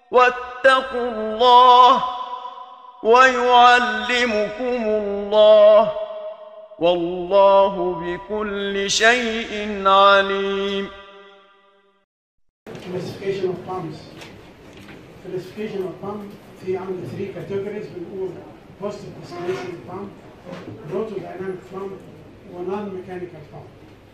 واتقوا الله ويعلمكم الله والله بكل شيء عليم classification of pumps classification of pump في عندنا 3 categories بنقول positive displacement pump protodynamic pump ونون ميكانيكال pump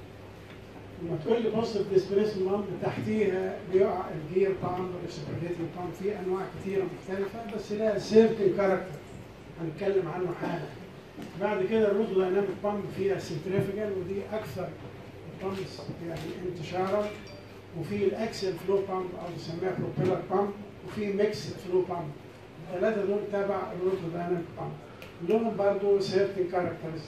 لما تقول لي positive displacement pump تحتيها بيقع الجير pump والريسبريتنج pump في انواع كثيره مختلفه بس لها certain character هنتكلم عنه حالا بعد كده الروتودايناميك بامب فيها سنتريفيجال ودي اكثر البامبس يعني انتشارا وفي الاكسل فلو بامب او بنسميها بروبيلر بامب وفي ميكس فلو بامب الثلاثه دول تبع الروتودايناميك بامب لهم برضه سيرتن كاركترز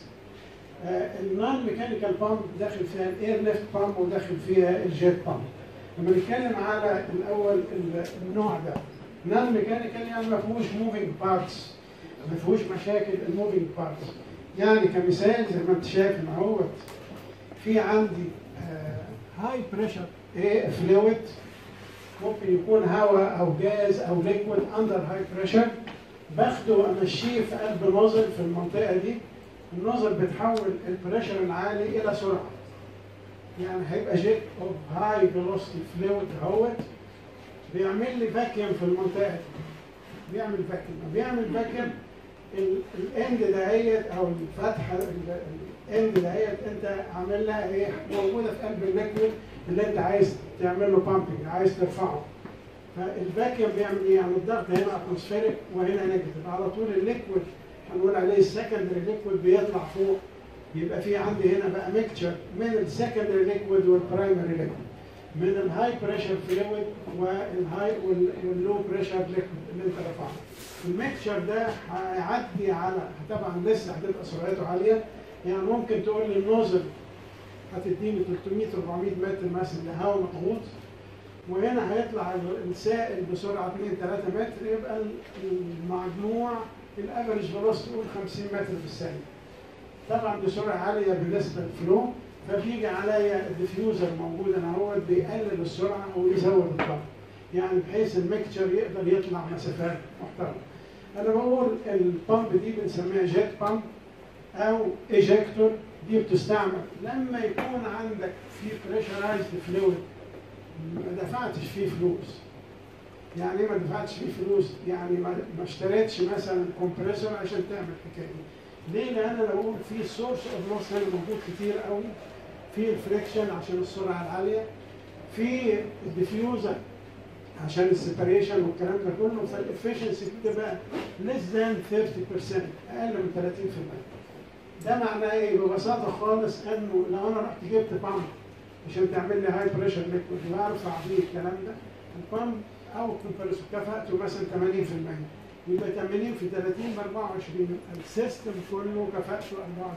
النون ميكانيكال بامب داخل فيها الاير ليفت بامب وداخل فيها الجيت بامب لما نتكلم على الاول ال- النوع ده نون ميكانيكال يعني ما فيهوش موفينج بارتس ما فيهوش مشاكل الموفينج بارتس يعني كمثال زي ما انت شايف ان اهوت في عندي هاي بريشر ايه فلويد ممكن يكون هواء او جاز او ليكويد اندر هاي بريشر باخده وامشيه في قلب النوزل في المنطقه دي النوزل بتحول البريشر العالي الى سرعه يعني هيبقى جيت اوف هاي فيلوسيتي فلويد اهوت بيعمل لي فاكيوم في المنطقه دي بيعمل فاكيوم بيعمل فاكيوم ال- الاند دهيت او الفتحه ال- الاند دهيت انت عامل لها ايه موجوده في قلب الليكويد اللي انت عايز تعمل له بامبنج عايز ترفعه فالفاكيوم بيعمل ايه يعني الضغط هنا اتموسفيريك وهنا نيجاتيف على طول الليكويد هنقول عليه السكندري ليكويد بيطلع فوق يبقى في عندي هنا بقى ميكتشر من السكندري ليكويد والبرايمري ليكويد من الهاي بريشر فلويد والهاي واللو بريشر ليكويد اللي انت رفعته الميكتشر ده هيعدي على طبعا لسه هتبقى سرعته عاليه يعني ممكن تقول لي النوزل هتديني 300 400 متر مثلا لهواء مضغوط وهنا هيطلع السائل بسرعه 2 3 متر يبقى المجموع الافرج فيلوسيتي قول 50 متر في الثانيه طبعا بسرعه عاليه بالنسبه للفلو فبيجي عليا الديفيوزر موجود انا هو بيقلل السرعه ويزود الضغط يعني بحيث الميكتشر يقدر يطلع مسافات محترمه انا بقول البامب دي بنسميها جيت بامب او ايجكتور دي بتستعمل لما يكون عندك في بريشرايزد فلويد ما دفعتش فيه فلوس يعني ايه ما دفعتش فيه فلوس يعني ما ما اشتريتش مثلا كومبريسور عشان تعمل الحكايه دي ليه لان انا بقول في سورس اوف لوس هنا موجود كتير قوي في الفريكشن عشان السرعه العاليه في الديفيوزر عشان السيبريشن والكلام ده كله فالافشنسي بتبقى less than 30% اقل من 30% ده معناه ايه؟ ببساطه خالص انه لو انا رحت جبت بامب عشان تعمل لي هاي بريشر ليكويد وارفع بيه الكلام ده البامب او الكمبريسور كفاءته مثلا 80% يبقى 80 في 30 ب 24 السيستم كله كفاءته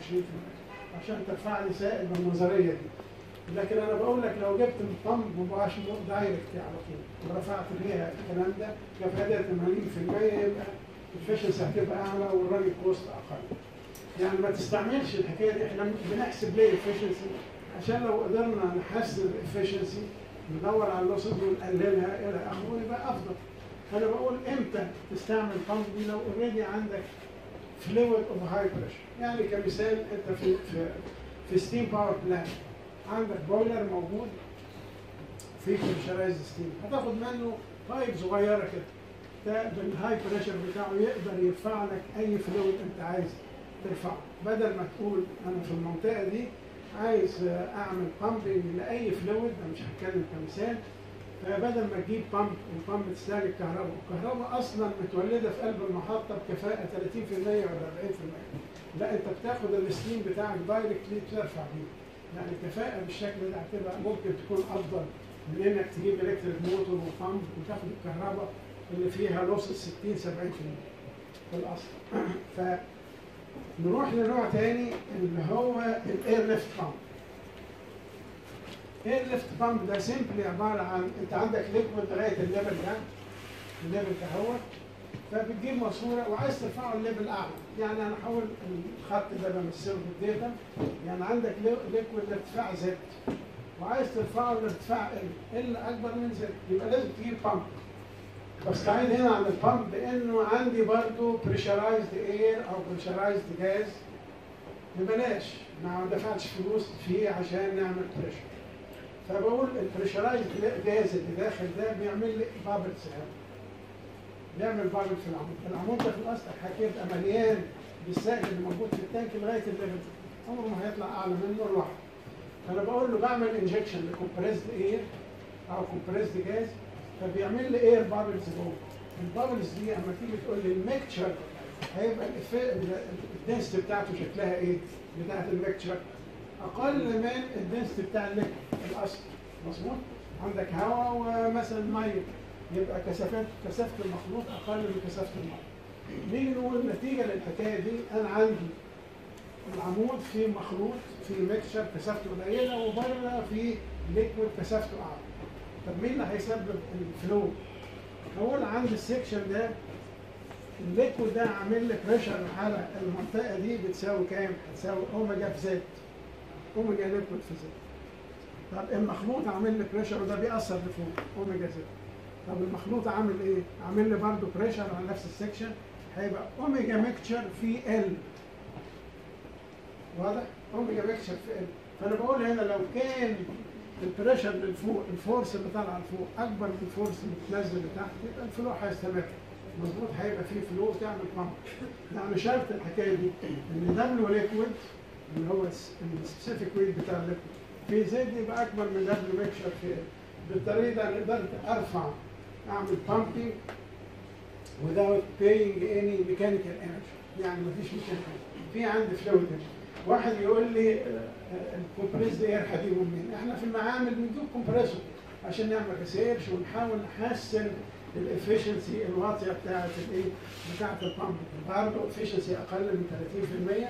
24% عشان ترفع لي سائل بالنظريه دي لكن انا بقول لك لو جبت البامب مباشر دايركت على طول ورفعت بيها الكلام ده كفاءتها 80% يبقى الفشنس هتبقى اعلى والراجل كوست اقل. يعني ما تستعملش الحكايه دي احنا بنحسب ليه الافشنسي عشان لو قدرنا نحسن الافشنسي ندور على اللوسز ونقللها الى اخره يبقى افضل. انا بقول امتى تستعمل بامب دي لو اوريدي عندك فلويد اوف هاي بريشر يعني كمثال انت في في في ستيم باور بلانت عندك بويلر موجود في بريشرايز ستيم هتاخد منه بايب صغيره كده ده بالهاي بريشر بتاعه يقدر يرفع لك اي فلويد انت عايز ترفعه بدل ما تقول انا في المنطقه دي عايز اعمل بامبنج لاي فلويد انا مش هتكلم كمثال فبدل ما تجيب بامب والبامب تستهلك كهرباء والكهرباء اصلا متولده في قلب المحطه بكفاءه 30% ولا 40% لا انت بتاخد الستيم بتاعك دايركتلي ترفع بيه يعني الكفاءه بالشكل ده هتبقى ممكن تكون افضل من انك تجيب الكتريك موتور وبامب وتاخد الكهرباء اللي فيها لوس 60 70% في الاصل ف نروح لنوع تاني اللي هو الاير ليفت بامب اير ليفت بامب ده سيمبلي عباره عن انت عندك ليكويد لغايه الليفل ده الليفل ده هو فبتجيب ماسوره وعايز ترفعه الليفل اعلى يعني انا هحول الخط ده بمثله بالداتا يعني عندك ليكويد لارتفاع زد وعايز ترفعه لارتفاع ال ال اكبر من زد يبقى لازم تجيب بامب بستعين هنا عن البامب لانه عندي برضو بريشرايزد اير او بريشرايزد جاز ببلاش ما دفعتش فلوس فيه عشان نعمل بريشر فبقول البريشرايزد جاز اللي داخل ده بيعمل لي بابلز هنا بيعمل بابل في العمود العمود ده في الاصل هيبقى مليان بالسائل اللي موجود في التانك لغايه الليفل عمره ما هيطلع اعلى منه لوحده فانا بقول له بعمل انجكشن لكمبريسد اير او كومبريسد جاز فبيعمل لي اير بابلز جوه البابلز دي اما تيجي تقول لي الميكتشر هيبقى الدنسيتي بتاعته شكلها ايه؟ بتاعت الميكتشر اقل من الدنسيتي بتاع الليكويد الاصل مظبوط؟ عندك هواء ومثلا ميه يبقى كثافات كثافه المخلوط اقل من كثافه الميه. نيجي نقول نتيجه للحكايه دي انا عندي العمود فيه مخلوط فيه ميكشر كثافته قليله وبره فيه ليكويد كثافته اعلى. طب مين اللي هيسبب الفلو؟ اقول عند السكشن ده الليكويد ده عامل لي بريشر على المنطقه دي بتساوي كام؟ هتساوي اوميجا في زد. اوميجا ليكويد في زد. طب المخلوط عامل لي بريشر وده بيأثر لفوق اوميجا زد. طب المخلوط عامل ايه؟ عامل لي برضه بريشر على نفس السكشن هيبقى اوميجا ميكتشر في ال واضح؟ اوميجا ميكتشر في ال فانا بقول هنا لو كان البريشر اللي فوق الفورس اللي طالعه لفوق اكبر من الفورس اللي بتنزل لتحت يبقى الفلو هيستمر مظبوط هيبقى فيه فلو تعمل بامب يعني شرط الحكايه دي ان دبليو ليكويد اللي هو السبيسيفيك ويت بتاع الليكويد في زد يبقى اكبر من دبليو ميكشر في ال بالطريقه دي انا قدرت ارفع اعمل pumping without paying any mechanical energy يعني مفيش mechanical في عندي فلويد واحد يقول لي الكومبريس اير هجيبه منين؟ احنا في المعامل بنجيب كومبريسور عشان نعمل ريسيرش ونحاول نحسن الافشنسي الواطيه بتاعت الايه؟ بتاعت البامب برضه افشنسي اقل من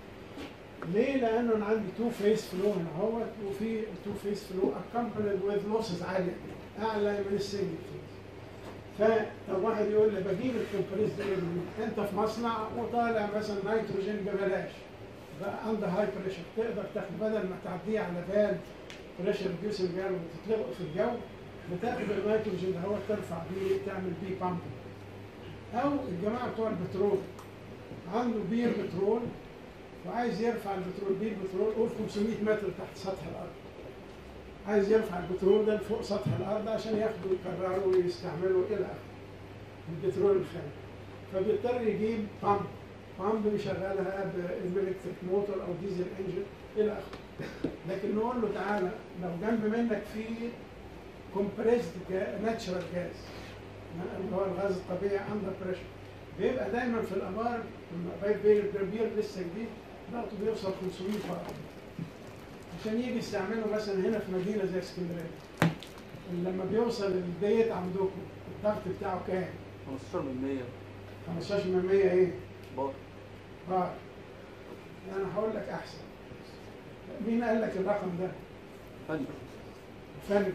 30% ليه؟ لانه انا عندي تو فيس فلو هنا اهوت وفي تو فيس فلو accompanied with لوسز عاليه اعلى من السنجل فيس. فطب واحد يقول لي بجيب الكمبريس ده منين؟ انت في مصنع وطالع مثلا نيتروجين ببلاش بقى عنده هاي بريشر تقدر تاخد بدل ما تعديه على فال بريشر ريديوسنج فال وتطلقه في الجو بتاخد النيتروجين ده هو ترفع بيه تعمل بيه بامبنج او الجماعه بتوع البترول عنده بير بترول وعايز يرفع البترول بير بترول قول 500 متر تحت سطح الارض عايز يرفع البترول ده لفوق سطح الارض عشان ياخده ويكرره ويستعمله الى اخره البترول الخام فبيضطر يجيب بامب بامب يشغلها بالكتريك موتور او ديزل انجن الى اخره لكن نقول له تعالى لو جنب منك في كومبريسد ناتشرال جاز اللي هو الغاز الطبيعي اندر بريشر بيبقى دايما في الامار لما بير بير لسه جديد ضغطه بيوصل 500 بار عشان يجي يستعمله مثلا هنا في مدينه زي اسكندريه لما بيوصل البيت عندكم الضغط بتاعه كام؟ 15 من 100 15 من 100 ايه؟ بار بار يعني هقول لك احسن مين قال لك الرقم ده؟ فني فني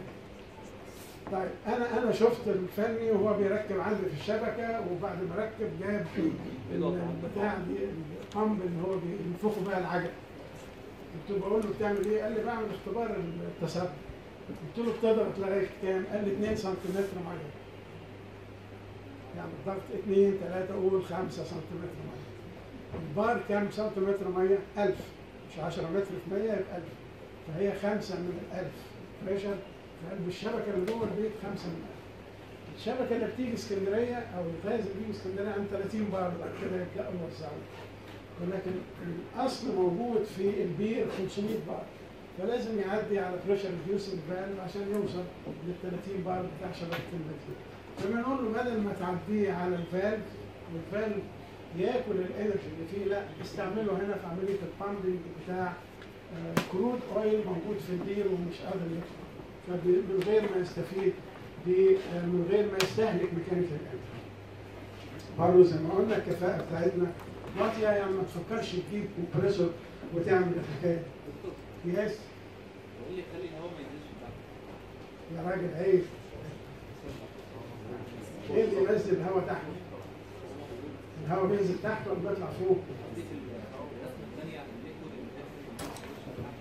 طيب انا انا شفت الفني وهو بيركب عندي في الشبكه وبعد ما ركب جاب البتاع دي البامب اللي هو بينفخوا بيها العجل قلت له بقول له بتعمل ايه؟ قال لي بعمل اختبار التسرب قلت له بتضغط لغايه كام؟ قال لي 2 سنتيمتر ميه يعني الضغط 2 3 قول 5 سنتيمتر ميه البار كام سنتيمتر ميه؟ 1000 مش 10 متر في 100 يبقى 1000 فهي 5 من ال 1000 بريشر في قلب الشبكه اللي جوه البيت 5 من 1000 الشبكه اللي بتيجي اسكندريه او الغاز اللي بيجي اسكندريه عن 30 بار بعد كده يبداوا يوزعوه ولكن الاصل موجود في البير 500 بار فلازم يعدي على بريشر ريديوسنج فالف عشان يوصل لل 30 بار بتاع شبكه المترو فبنقول له بدل ما تعديه على الفالف والفالف ياكل الانرجي اللي فيه لا استعمله هنا في عمليه البامبنج بتاع كرود اويل موجود في البير ومش قادر يدخل فمن غير ما يستفيد ب- آه، من غير ما يستهلك ميكانيكال انرجي برضه زي ما قلنا الكفاءه بتاعتنا واطيه يعني ما تفكرش تجيب كومبريسور وتعمل الحكايه دي يس بقول لي خلي الهواء ما ينزلش تحت يا راجل عيب ايه اللي ينزل الهواء تحت؟ الهواء بينزل تحت ولا بيطلع فوق؟ دي في الرسمه الثانيه الليكويد اللي داخل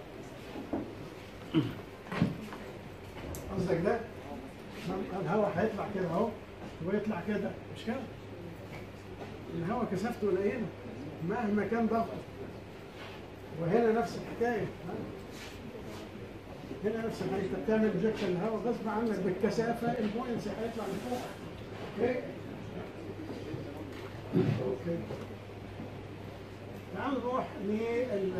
قصدك ده؟ ما الهواء هيطلع كده اهو ويطلع كده مش كده الهواء كثافته قليله مهما كان ضغطه وهنا نفس الحكايه ها؟ هنا نفس الحكايه انت بتعمل انجكشن الهواء غصب عنك بالكثافه البوينس هيطلع لفوق اوكي اوكي تعالوا نروح لل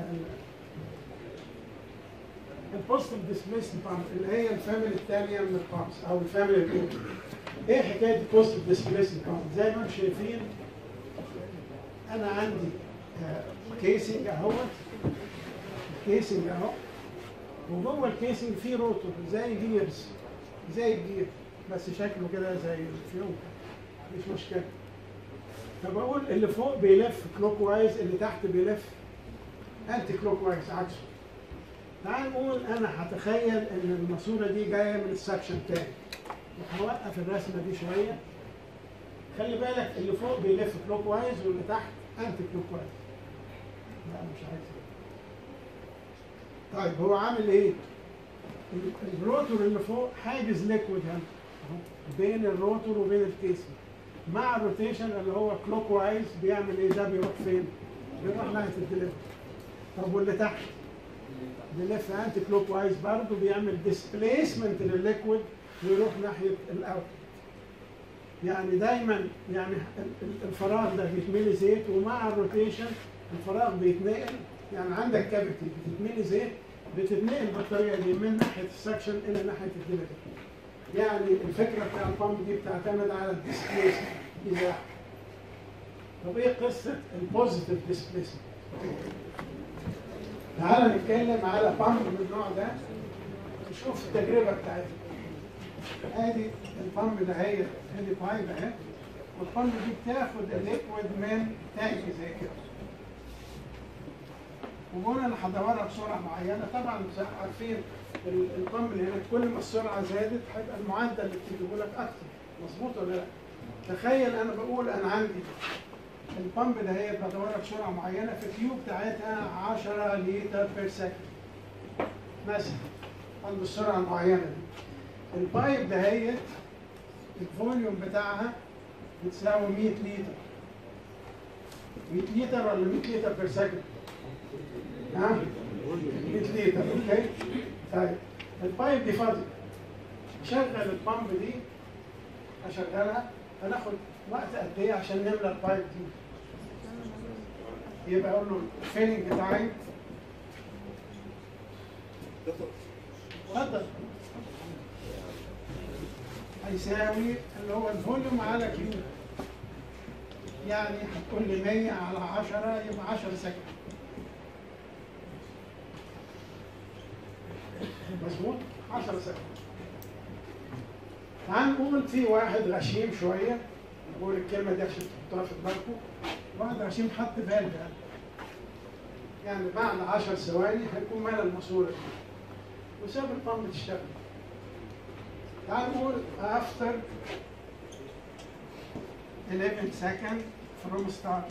البوستيف ديسبيسمنت بامب اللي هي الفاميلي الثانيه من البامبس او الفاميلي الاولى ايه حكايه البوستيف ديسبيسمنت بامب زي ما انتم شايفين انا عندي كيسنج اهوت كيسنج اهو وجوه الكيسنج فيه روتور زي جيرز زي الجير بس شكله كده زي الفيوم مش مشكله فبقول اللي فوق بيلف كلوك وايز اللي تحت بيلف انتي كلوك وايز عكسه تعال نقول انا هتخيل ان الماسوره دي جايه من السكشن تاني وهوقف الرسمه دي شويه خلي بالك اللي فوق بيلف كلوك وايز واللي تحت انتي كلوك وايز لا مش عايز طيب هو عامل ايه؟ ال- الروتور اللي فوق حاجز ليكويد هنا اهو بين الروتور وبين الكيسنج مع الروتيشن اللي هو كلوك وايز بيعمل ايه ده بيروح فين؟ بيروح ناحيه الدليفري طب واللي تحت؟ بيلف انتي كلوك وايز برضه بيعمل ديسبليسمنت للليكويد ويروح ناحيه الاوت يعني دايما يعني ال- ال- الفراغ ده بيتملي زيت ومع الروتيشن الفراغ بيتنقل يعني عندك كافيتي بتتملي زيت بتتنقل بالطريقه دي من ناحيه السكشن الى ناحيه الدليفري يعني الفكره بتاع البامب دي بتعتمد على الديسبليسمنت ازاحه طب ايه قصه البوزيتيف ديسبليسمنت تعالى نتكلم على بامب من النوع ده نشوف التجربه بتاعتها ادي البامب ده هي ادي بايب اهي والبامب دي بتاخد الليكويد من تانك زي كده وقلنا انا هدورها بسرعه معينه طبعا زي ما عارفين ال- البامب اللي هنا كل ما السرعه زادت هيبقى المعدل اللي بتجيبه لك اكتر مظبوط ولا لا؟ تخيل انا بقول انا عندي البامب ده هي بدورها بسرعه معينه في التيوب بتاعتها 10 لتر بير سكند مثلا عند السرعه المعينه دي البايب ده هي الفوليوم بتاعها بتساوي 100 لتر 100 لتر ولا 100 لتر بير سكند؟ ها؟ 100 لتر اوكي طيب البايب دي فاضيه شغل البامب دي اشغلها هناخد وقت قد ايه عشان نملى البايب دي يبقى اقول له الفيلنج تايم اتفضل هيساوي اللي هو الفوليوم على كيو يعني هتقول لي 100 على 10 يبقى 10 سكند مظبوط 10 سكند تعال نقول في واحد غشيم شويه بقول الكلمه دي عشان تحطوها في دماغكم واحد غشيم حط فالف يعني. يعني بعد 10 ثواني هيكون مال الماسوره دي وساب البامب تشتغل تعال نقول after 11 second from start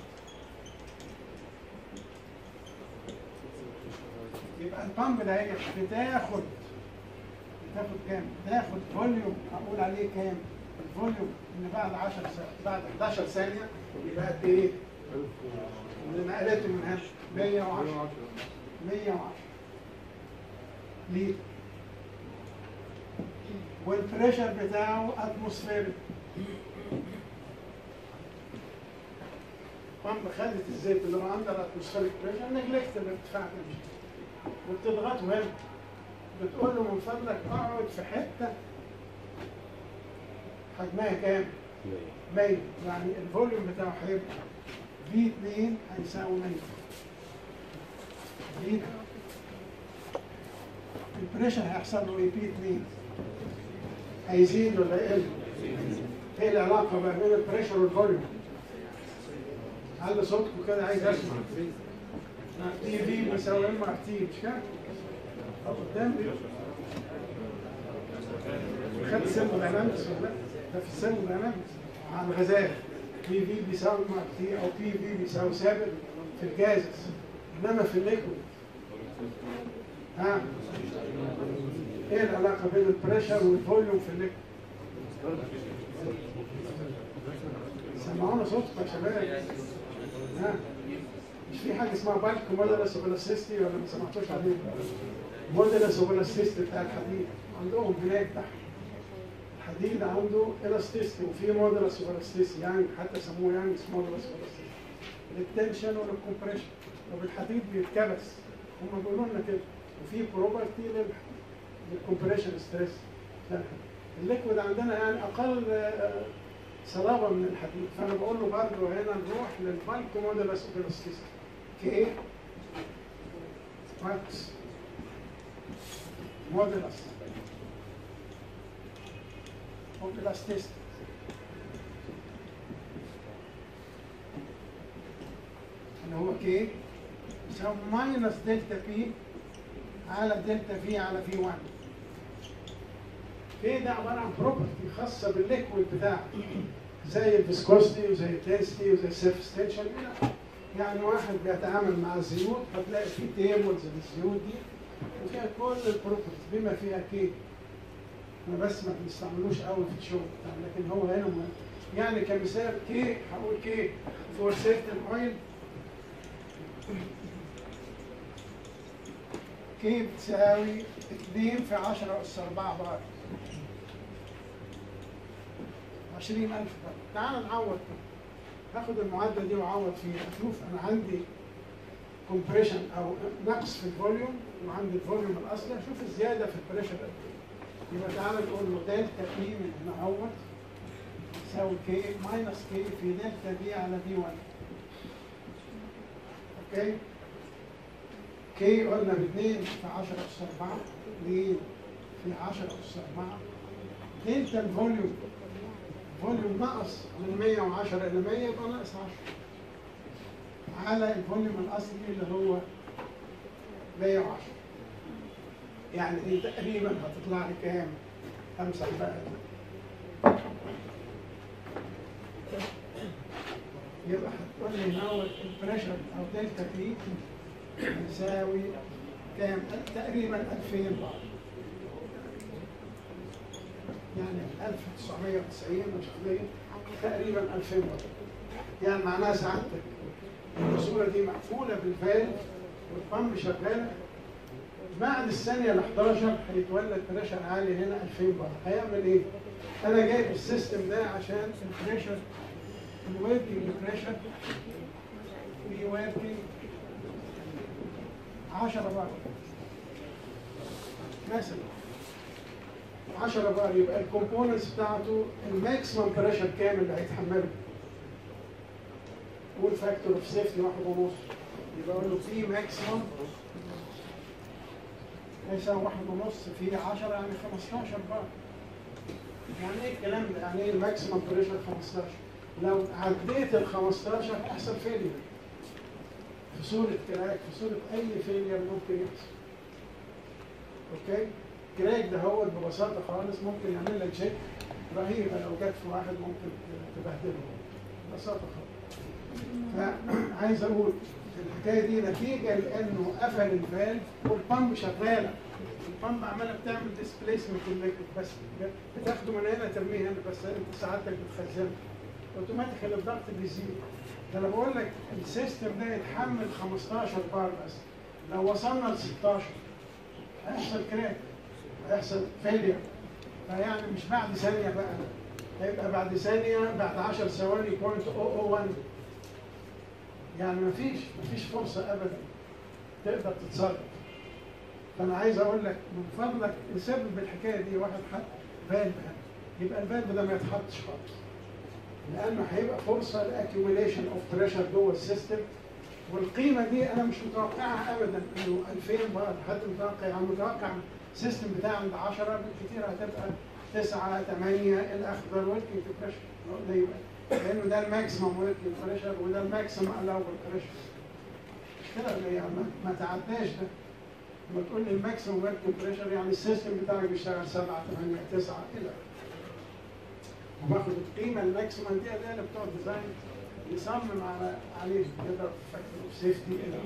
يبقى البامب ده هي بتاخد بتاخد كام؟ بتاخد فوليوم اقول عليه كام؟ الفوليوم اللي بعد 10 ثانية بعد 11 ثانية يبقى قد ايه؟ اللي نقلته من هنا 110 110 لتر والبريشر بتاعه اتموسفيريك بامب خدت الزيت اللي هو عندها الاتموسفيريك بريشر نجلكت الارتفاع ده وبتضغطه هنا بتقول له من فضلك اقعد في حته حجمها كام؟ 100 يعني الفوليوم بتاعه هيبقى في 2 هيساوي 100 في البريشر هيحصل له ايه بي 2 هيزيد ولا يقل؟ ايه العلاقه بقى بين البريشر والفوليوم؟ علي صوتكم كده عايز اسمع تي في بيساوي ام ار تي مش كده؟ طب قدام خدت سيمبل داينامكس ولا لا؟ ده في السيمبل داينامكس على الغازات بي في بيساوي ام ار تي او بي في بيساوي ثابت في الجازز انما في الليكويد ها ايه العلاقه بين البريشر والفوليوم في الليكويد؟ سمعونا صوتكم يا شباب ها مش في حاجه اسمها بالك موديلس اوبلاسيستي ولا ما سمعتوش عليه موديلس اوبلاسيستي بتاع الحديد عندهم هناك تحت الحديد عنده الاستيستي وفي موديلس اوبلاسيستي يعني حتى سموه يعني موديلس اوبلاسيستي للتنشن وللكمبريشن طب الحديد بيتكبس هم بيقولوا لنا كده وفي بروبرتي للكمبريشن ستريس الليكويد عندنا يعني اقل آه، صلابه من الحديد فانا بقول له برضه هنا نروح للبالك موديلس اوبلاستيستي كي ماكس موديلس اوبلاستيستي اللي هو كي يساوي ماينس دلتا بي على دلتا في على في 1 كي ده عباره عن بروبرتي خاصه بالليكويد بتاعك زي الفيسكوستي وزي التنسيتي وزي السيرفستيشن يعني واحد بيتعامل مع الزيوت هتلاقي في تيبلز للزيوت دي وفيها كل البروبرتي بما فيها كي انا بس ما بنستعملوش قوي في الشغل بتاعنا لكن هو هنا مهم يعني كمثال كي هقول كي فور سيرتن اويل كي بتساوي 2 في 10 أس 4 بار 20000 بار تعال نعوض هاخد المعادلة دي وأعوض فيها أشوف أنا عندي كومبريشن أو نقص في الفوليوم وعندي الفوليوم الأصلي أشوف الزيادة في البريشر قد إيه يبقى تعالى نقول له دلتا بي من هنا اهوت يساوي كي ماينس كي في دلتا بي على بي 1 اوكي كي قلنا ب 2 في 10 اس 4 2 في 10 اس 4 دلتا الفوليوم فوليوم نقص من 110 الى 100 يبقى ناقص 10 على الفوليوم الاصلي اللي هو 110 يعني دي تقريبا هتطلع لي كام؟ امسح بقى يبقى هتقول لي هو البريشر او دلتا بي يساوي كام؟ تقريبا 2000 بار يعني 1990 مش تقريبا 2000 بار يعني معناها سعادتك الصورة دي مقفولة بالفالف والبامب شغالة بعد الثانية ال 11 هيتولد بريشر عالي هنا 2000 بار هيعمل ايه؟ انا جايب السيستم ده عشان البريشر الوركينج بريشر بيوركينج 10 بار مثلا 10 بار يبقى الكومبوننتس بتاعته الماكسيمم بريشر كام اللي هيتحمله؟ قول فاكتور اوف سيفتي واحد ونص يبقى اقول له في ماكسيمم هيساوي واحد ونص في 10 يعني 15 بار يعني ايه الكلام ده؟ يعني ايه الماكسيمم بريشر 15 لو عديت ال 15 هيحصل فيلير في صورة كراك في صورة أي فيلير ممكن يحصل أوكي؟ كراك ده هو ببساطة خالص ممكن يعمل لك شيك رهيبة لو جت في واحد ممكن تبهدله ببساطة خالص فعايز أقول الحكايه دي نتيجه لانه قفل الفالف والبامب شغاله البامب عماله بتعمل ديسبليسمنت الليكويد بس بتاخده من هنا ترميه هنا بس انت ساعتك بتخزنه اوتوماتيك الضغط بيزيد ده انا بقول لك السيستم ده يتحمل 15 بار بس لو وصلنا ل 16 هيحصل كراك هيحصل فيلير فيعني مش بعد ثانيه بقى هيبقى بعد ثانيه بعد 10 ثواني 0.001 يعني مفيش مفيش فرصة أبدا تقدر تتصرف فأنا عايز أقول لك من فضلك نسبب الحكاية دي واحد حط فالف يبقى الفالف ده ما يتحطش خالص لأنه هيبقى فرصة لاكيوميليشن أوف بريشر جوه السيستم والقيمة دي أنا مش متوقعها أبدا إنه 2000 بار حد متوقع يعني متوقع السيستم بتاعي عند 10 بالكثير هتبقى 9 8 الأخضر وركينج بريشر قليل لانه ده الماكسيمم وركينج بريشر وده الماكسيمم الاول بريشر كده يعني ما تعداش ده لما تقول لي الماكسيمم وركينج بريشر يعني السيستم بتاعك بيشتغل 7 8 9 الى وباخد القيمه الماكسيمم دي ده اللي بتوع الديزاين يصمم على عليه يقدر فاكتور اوف سيفتي الى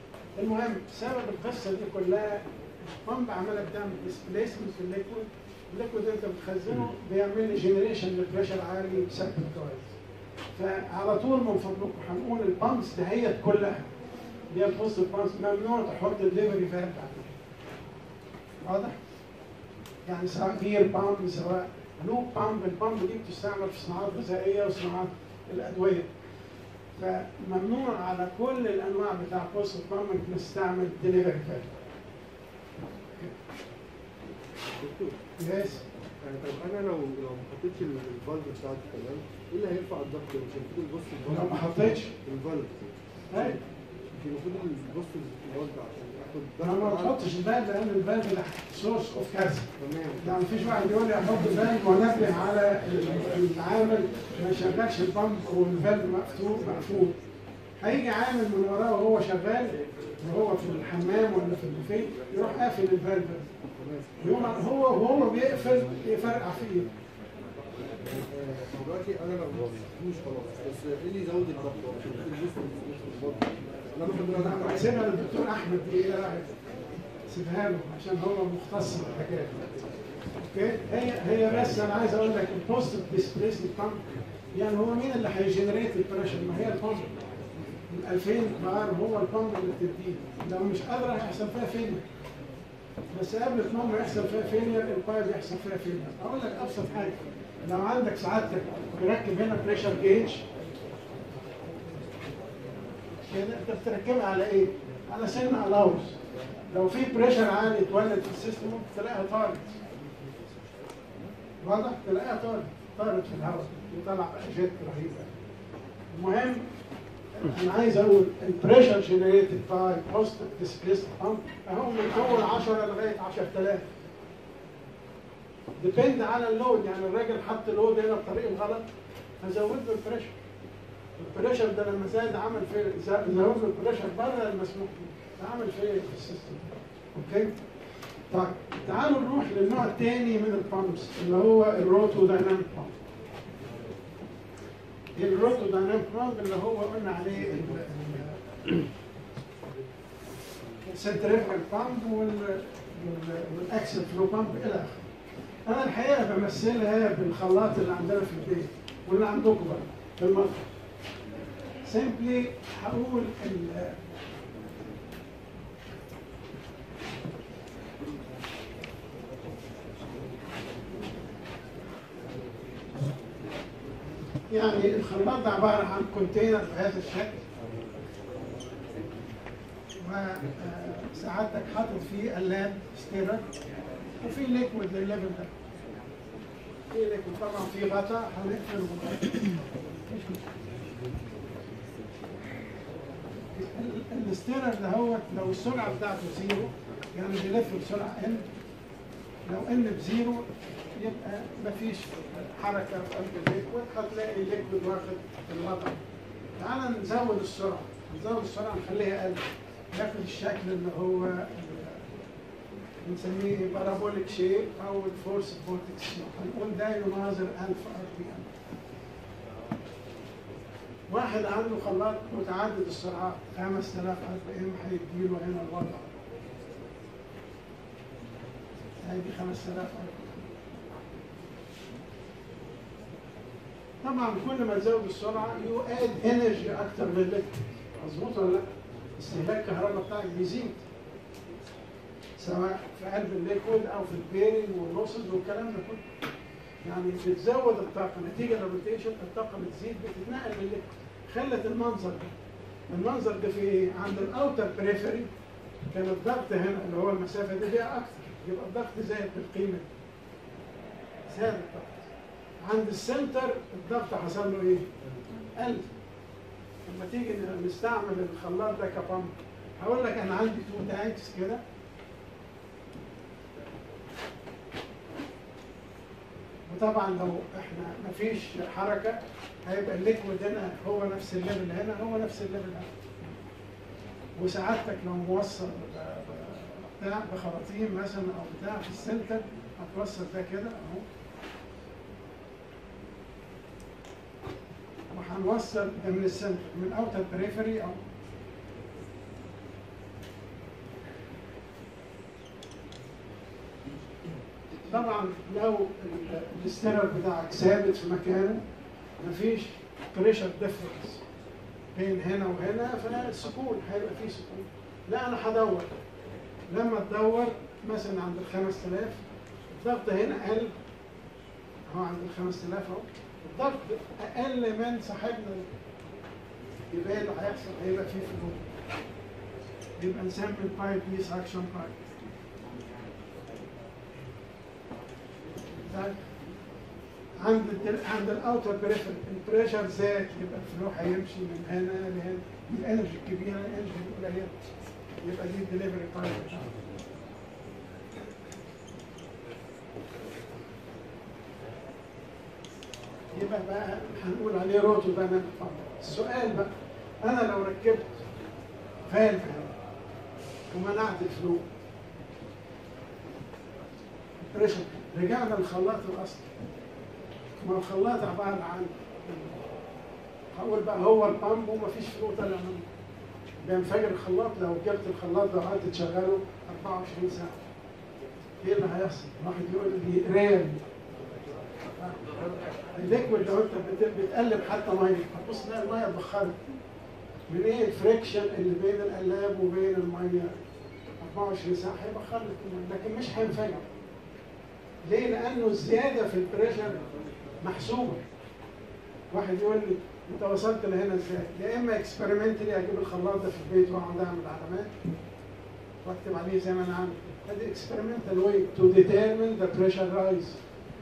المهم سبب القصه دي كلها البامب عماله بتعمل ديسبليسمنت في الليكويد الليكويد انت بتخزنه بيعمل لي جنريشن للبريشر عالي بسبب كويس فعلى طول من فضلكم هنقول البامبس دهيت كلها اللي هي البوست بامبس ممنوع تحط الليفري فالف عليها واضح؟ يعني سواء بير بامب سواء لوب بامب البامب دي بتستعمل في صناعات غذائيه وصناعات الادويه فممنوع على كل الانواع بتاع بوست بامب انك نستعمل ديليفري فالف دكتور يس يعني طب انا لو لو ما حطيتش ال- الفالف بتاعتي تمام ايه اللي هيرفع الضغط مش المفروض البوست لو ما حطيتش الفالف ايوه مش المفروض البوست يوضع عشان اخد ما ما ضغط أعلى؟ تحطش البالب لان البالب ده سورس اوف كارثه تمام يعني مفيش واحد يقول لي احط البالب وانبه على العامل ما يشغلش البامب والفالب مفتوح مقفول هيجي عامل من وراه وهو شغال وهو في الحمام ولا في البوفيه يروح قافل الفالب تمام يقوم هو وهو بيقفل يفرقع فيه آه، دلوقتي انا لو ما مش خلاص بس ايه اللي يزود الضغط عشان البوست مش مظبوط انا باخد بالي انا انا هسيبها للدكتور احمد دي ايه رايك؟ سيبها له عشان هو مختص بالحكايه اوكي هي هي بس انا عايز اقول لك البوست ديسبليسمنت بامب يعني هو مين اللي هيجنريت البريشر ما هي البامب ال 2000 بار هو البامب اللي بتديه لو مش قادره هيحصل فيها فيلير بس قبل البامب يحصل فيها فيلير البايب يحصل فيها فيلير اقول لك ابسط حاجه لو عندك سعادتك مركب هنا بريشر جيج كده انت بتركبها على ايه؟ على سن الاوز لو في بريشر عالي اتولد في السيستم ممكن تلاقيها طارت واضح؟ تلاقيها طارت طارت في الهواء وطلع بقى جيت رهيبه المهم انا عايز اقول البريشر جنريتد باي بوست ديسبيس بامب اهو من اول 10 لغايه 10000 ديبند على اللود يعني الراجل حط لود هنا بطريقه غلط هزود له البريشر البريشر ده لما زاد عمل في زود له البريشر بره المسموح به عمل في في السيستم اوكي طيب تعالوا نروح للنوع الثاني من البامبس اللي هو الروتو دايناميك بامب الروتو دايناميك بامب اللي هو قلنا عليه السنتريفيكال بامب والاكسل فلو بامب الى اخره انا الحقيقه بمثلها بالخلاط اللي عندنا في البيت واللي عندكم بقى في المطبخ سيمبلي هقول ال- يعني الخلاط ده عباره عن كونتينر بهذا الشكل وسعادتك حاطط فيه قلاب ستيرر وفي ليكويد للليفل ده في ليكويد طبعا في غطا هنقفل الغطا مفيش مشكلة. ال- الستيرر ده هو لو السرعه بتاعته زيرو يعني بيلف بسرعه ان لو ان بزيرو يبقى مفيش حركه في قلب الليكويد هتلاقي الليكويد واخد الوضع تعال نزود السرعه نزود السرعه نخليها اقل ياخد الشكل اللي هو بنسميه بارابوليك شيب او الفورس فورتكس هنقول ده يناظر 1000 ار بي ام واحد عنده خلاط متعدد السرعات 5000 ار بي ام هيديله هنا الوضع هيدي 5000 ار بي ام طبعا كل ما تزود السرعه يو اد انرجي اكتر للليكويد مظبوط ولا لا؟ استهلاك الكهرباء بتاعك بيزيد سواء في قلب الليكويد او في البيرنج واللوسز والكلام ده كله يعني بتزود الطاقه نتيجه للروتيشن الطاقه بتزيد بتتنقل من الليكويد خلت المنظر ده المنظر ده في ايه؟ عند الاوتر بريفري كان الضغط هنا اللي هو المسافه دي فيها اكتر يبقى الضغط زاد بالقيمه دي زاد الضغط عند السنتر الضغط حصل له ايه؟ قل لما تيجي نستعمل الخلاط ده كبامب هقول لك انا عندي تو تانكس كده وطبعا لو احنا مفيش حركه هيبقى الليكويد هنا هو نفس الليفل هنا هو نفس الليفل هنا وسعادتك لو موصل ب- ب- بتاع بخراطيم مثلا او بتاع في السنتر هتوصل ده كده اهو وهنوصل ده من السنتر من اوتر بريفري او طبعا لو ال- الاستيرر بتاعك ثابت في مكانه مفيش بريشر ديفرنس بين هنا وهنا فالسكون هيبقى فيه سكون لا انا هدور لما تدور مثلا عند ال 5000 الضغط هنا قل اهو عند ال 5000 اهو الضغط اقل من صاحبنا ده. يبقى ايه اللي هيحصل؟ هيبقى فيه فلو يبقى نسمي البايب دي سكشن بايب طيب. عند الدل... عند الاوتر بريفر البريشر زاد يبقى الفلو هيمشي من هنا لهنا الانرجي الكبيره الانرجي القليله يبقى دي الدليفري بايب يبقى بقى هنقول عليه روتو دايناميك السؤال بقى انا لو ركبت فالف هنا ومنعت الفلو بريشر رجعنا للخلاط الاصلي ما الخلاط عباره عن هقول بقى هو البامب ومفيش فلو طالع منه بينفجر الخلاط لو جبت الخلاط ده وقعدت تشغله 24 ساعه ايه اللي هيحصل؟ واحد يقول لي ريال الليكويد لو انت بت- بتقلب حتى ميه هتبص تلاقي الميه اتبخرت من ايه الفريكشن اللي بين القلاب وبين الميه 24 ساعه هيبخر لك الميه لكن مش هينفجر ليه؟ لانه الزياده في البريشر محسوبه واحد يقول لي انت وصلت لهنا ازاي؟ يا اما اكسبيرمنتلي اجيب الخلاط ده في البيت واقعد اعمل علامات واكتب عليه زي ما انا عامل هذه اكسبيرمنتال واي تو ديترمين ذا بريشر رايز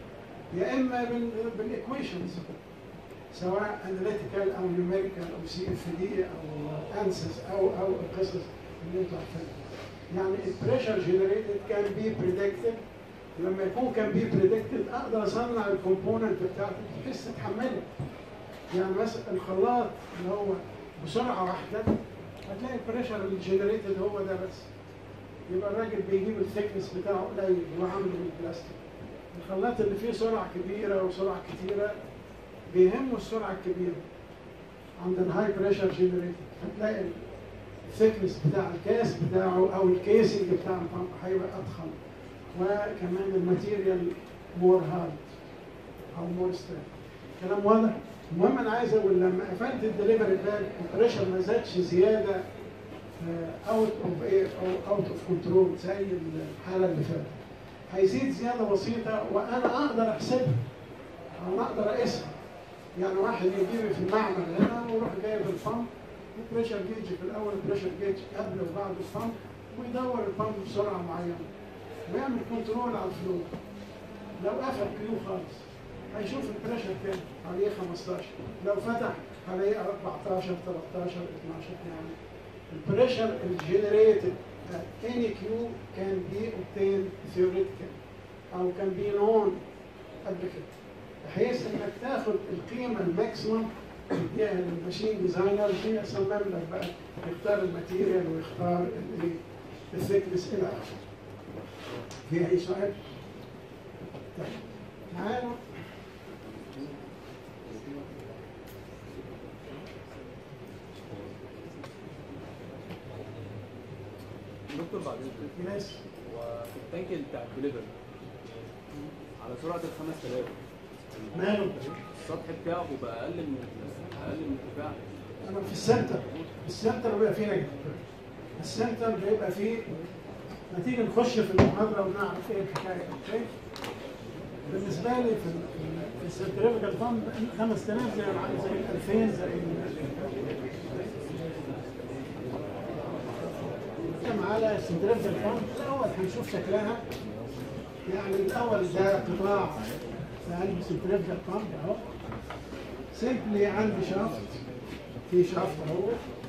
يا اما بال بالايكويشنز سواء اناليتيكال او نيوميريكال او سي اف دي او انسس او او القصص اللي انتوا عارفينها يعني البريشر جنريتد كان بي بريدكتد لما يكون كان بي بريدكتد اقدر اصنع الكومبوننت بتاعته بحيث تتحمله يعني مثلا الخلاط اللي هو بسرعه واحده هتلاقي البريشر الجنريتد هو ده بس يبقى الراجل بيجيب الثيكنس بتاعه قليل وعامله من البلاستيك الخلاط اللي فيه سرعه كبيره وسرعه كتيره بيهمه السرعه الكبيره عند الهاي بريشر جنريتد هتلاقي الثيكنس بتاع الكاس بتاعه او الكيسنج بتاع البامب هيبقى اضخم وكمان الماتيريال مور هارد او مور سترينث كلام واضح المهم انا عايز اقول لما قفلت الدليفري باد البريشر ما زادش زياده اوت اوف ايه او اوت اوف كنترول زي الحاله اللي فاتت هيزيد زياده بسيطه وانا اقدر احسبها او انا اقدر اقيسها يعني واحد يجيب في المعمل هنا ويروح جايب البامب البريشر جيج في الاول البريشر جيج قبل وبعد البامب ويدور البامب بسرعه معينه ويعمل كنترول على الفلو لو قفل كيو خالص هيشوف البريشر كام عليه 15 لو فتح عليه 14 13 12 يعني البريشر الجنريتد at any Q can be obtained theoretically او can be known قبل كده بحيث انك تاخد القيمه الماكسيمم تديها للماشين ديزاينر هي صمم لك بقى يختار الماتيريال ويختار الايه الثيكنس الى اخره. في اي سؤال؟ طيب تعالوا دكتور بعد اذنك ناس هو في التانك بتاع الدليفري على سرعه ال 5000 ماله السطح بتاعه بيبقى اقل من اقل من الارتفاع انا في السنتر السنتر بيبقى فيه نجم السنتر بيبقى فيه ما تيجي نخش في المحاضره ونعرف ايه الحكايه اوكي بالنسبه لي في ال- في السنتريفيكال فاند 5000 زي الع- زي ال 2000 زي ال- نتكلم على السنتريفيكال فاند الاول هنشوف شكلها يعني الاول ده قطاع في قلب السنتريفيكال فاند اهو سيمبلي عندي شافت في شافت اهو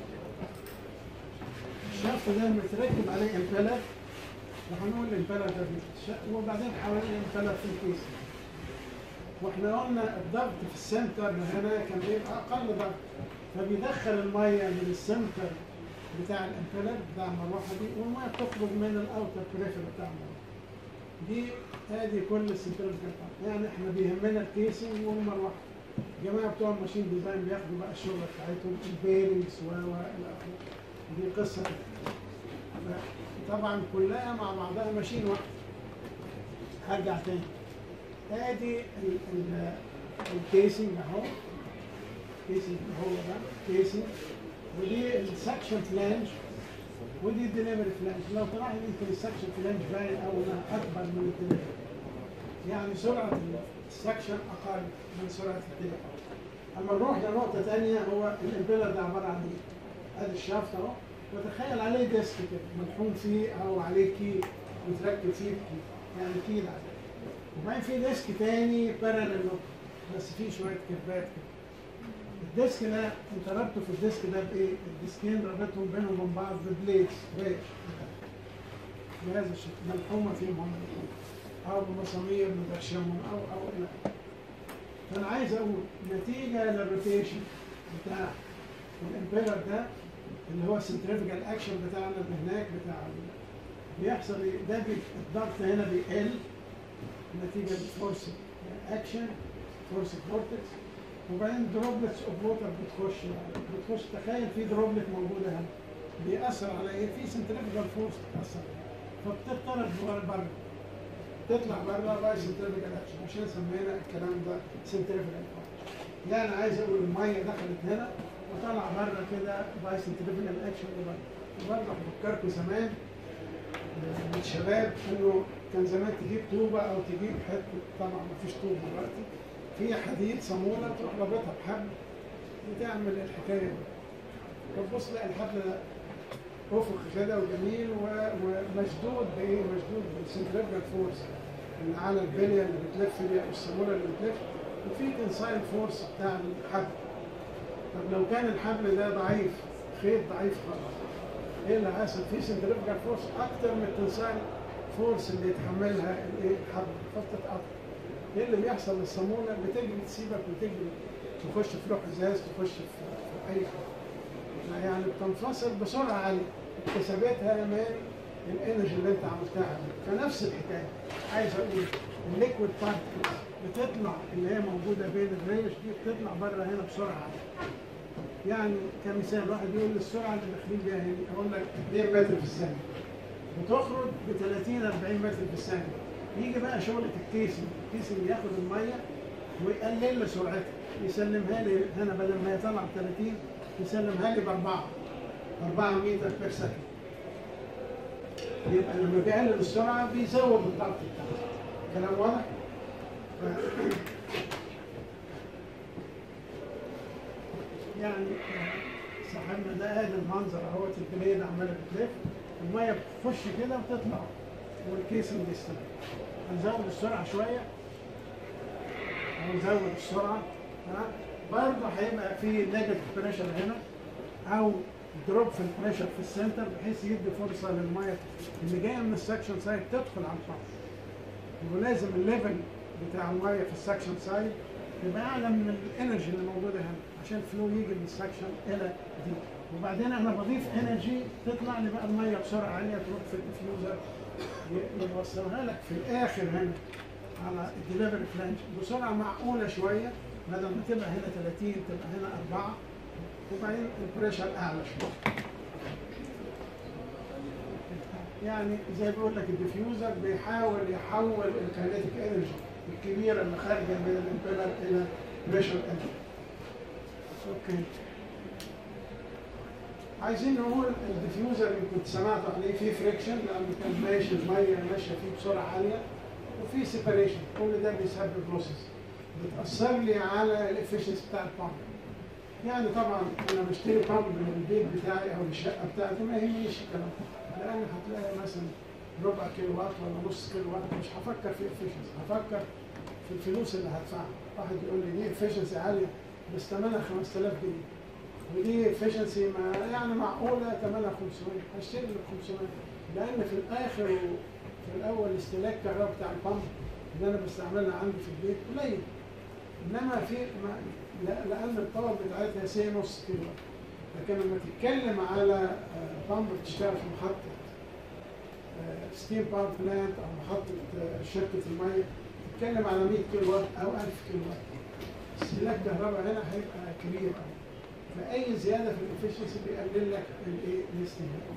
الشافت ده متركب عليه امبلر وهنقول الامبلر ده في الش- وبعدين حوالين الامبلر في الكيس واحنا قلنا الضغط في السنتر هنا كان بيبقى اقل ضغط فبيدخل الميه من السنتر بتاع الامبلر بتاع المروحه دي والميه بتخرج من الاوتر بريفر بتاع المروحه دي ادي كل السنترال يعني احنا بيهمنا الكيسنج والمروحه الجماعه بتوع الماشين ديزاين بياخدوا بقى الشغل بتاعتهم البيرنجز و و الى اخره دي قصه طبعا كلها مع بعضها ماشين واحده هرجع تاني ادي ال- ال- الكيسنج اهو كيسنج هو ده كيسنج ودي السكشن فلانج ودي الدليفري فلانج لو طلع يمكن السكشن فلانج باين او انها اكبر من الدليفري يعني سرعه السكشن اقل من سرعه الدليفري اما نروح لنقطه ثانيه هو الامبيلر ده عباره عن ايه؟ ادي الشافت اهو وتخيل عليه ديسك كده ملحوم فيه او عليه كي متركب فيه كي يعني كي ده وبعدين في ديسك تاني بارلل بس فيه شويه كيرفات كده الديسك ده انت ربطه في الديسك ده بايه؟ الديسكين رابطهم بينهم وبين بعض ببليتس ريش بهذا الشكل ملحومه فيهم هم او بمسامير مدشمهم او او الى آخره. فانا عايز اقول نتيجه للروتيشن بتاع الامبيلر ده اللي هو السنتريفيكال اكشن بتاعنا اللي هناك بتاع ال- بيحصل ايه؟ ده بي- الضغط هنا بيقل نتيجه للفورس اكشن فورس فورتكس وبعدين دروبلتس اوف ووتر بتخش بتخش تخيل في دروبلت موجوده هنا بيأثر على ايه؟ في سنتريفيكال فورس بتأثر فبتضطرب بره تطلع بره باي سنتريفيكال اكشن عشان سمينا الكلام ده سنتريفيكال فورس لا انا عايز اقول الميه دخلت هنا وطلع بره كده باي سنتريفيكال اكشن لبره وبرضه افكركم زمان من الشباب انه كان زمان تجيب طوبه او تجيب حته طبعا ما فيش طوبه دلوقتي في حديد صاموله تروح رابطها بحبل وتعمل الحكايه دي فتبص تلاقي الحبل ده افق كده وجميل و- ومشدود بايه؟ مشدود بالسنتريفيكال فورس اللي على البليه اللي بتلف دي او الصاموله اللي بتلف وفي تنسايل فورس بتاع الحبل طب لو كان الحبل ده ضعيف خيط ضعيف خالص ايه اللي حصل؟ في سنتريفيكال فورس اكتر من التنسايل فورس اللي يتحملها الايه الحبل فبتتقطع ايه اللي بيحصل للصاموله بتجري تسيبك وتجري تخش في لوح ازاز تخش في, في اي حاجه يعني بتنفصل بسرعه عاليه اكتسبتها من الانرجي اللي انت عملتها فنفس الحكايه عايز اقول الليكويد بارتكلز بتطلع اللي هي موجوده بين الريش دي بتطلع بره هنا بسرعه عاليه يعني كمثال واحد يقول لي السرعه اللي داخلين بيها هنا اقول لك 2 متر في الثانيه بتخرج ب 30 40 متر في الثانيه يجي بقى شغله الكيسنج الكيسنج ياخد الميه ويقلل لي سرعتها يسلمها لي هنا بدل ما هي طالعه ب 30 يسلمها لي باربعه 4 متر بير سكند يبقى لما بيقلل السرعه بيزود الضغط بتاعه كلام واضح؟ ف- يعني صاحبنا ده ادي المنظر اهوت البليد عماله بتلف الميه بتخش كده وتطلع والكيسنج يستمر هنزود السرعه شويه او نزود السرعه ها برضه هيبقى في نيجاتيف بريشر هنا او دروب في البريشر في السنتر بحيث يدي فرصه للميه اللي جايه من السكشن سايد تدخل على البامب ولازم الليفل بتاع الميه في السكشن سايد يبقى اعلى من الانرجي اللي موجوده هنا عشان الفلو يجي من السكشن الى دي وبعدين انا بضيف انرجي تطلع لي بقى الميه بسرعه عاليه تروح في الديفيوزر ي- يوصلها لك في الاخر هنا على الدليفري فلانج بسرعه معقوله شويه بدل ما تبقى هنا 30 تبقى هنا 4 وبعدين البريشر اعلى شويه يعني زي ما بيقول لك الديفيوزر بيحاول يحول الكاينيتيك انرجي الكبيره اللي خارجه من الامبيلر الى بريشر انرجي اوكي عايزين نقول الديفيوزر اللي كنت سمعت عليه فيه فريكشن لانه كان ماشي الميه ماشيه فيه بسرعه عاليه وفي سيبريشن كل ده بيسبب لوسز بتاثر لي على الافشنسي بتاع البامب يعني طبعا انا بشتري بامب من البيت بتاعي او الشقه بتاعتي ما يهمنيش الكلام ده لان هتلاقي مثلا ربع كيلو وات ولا نص كيلو وات مش هفكر في افشنسي هفكر في الفلوس اللي هدفعها واحد يقول لي دي افشنسي عاليه بس ثمنها 5000 جنيه ودي افشنسي ما يعني معقوله ثمنها 500 هشتري ال 500 لان في الاخر في الاول استهلاك الكهرباء بتاع البامب اللي انا بستعملها عندي في البيت قليل انما في ما لا- لان الطلب بتاعتها سي نص كيلو لكن لما تتكلم على آه، بامب بتشتغل في محطه ستيم باور بلانت او محطه آه، شركه الميه تتكلم على 100 كيلو وات او 1000 كيلو وات استهلاك الكهرباء هنا هيبقى كبير قوي فاي زياده في الافشنسي بيقلل لك الايه الاستهلاك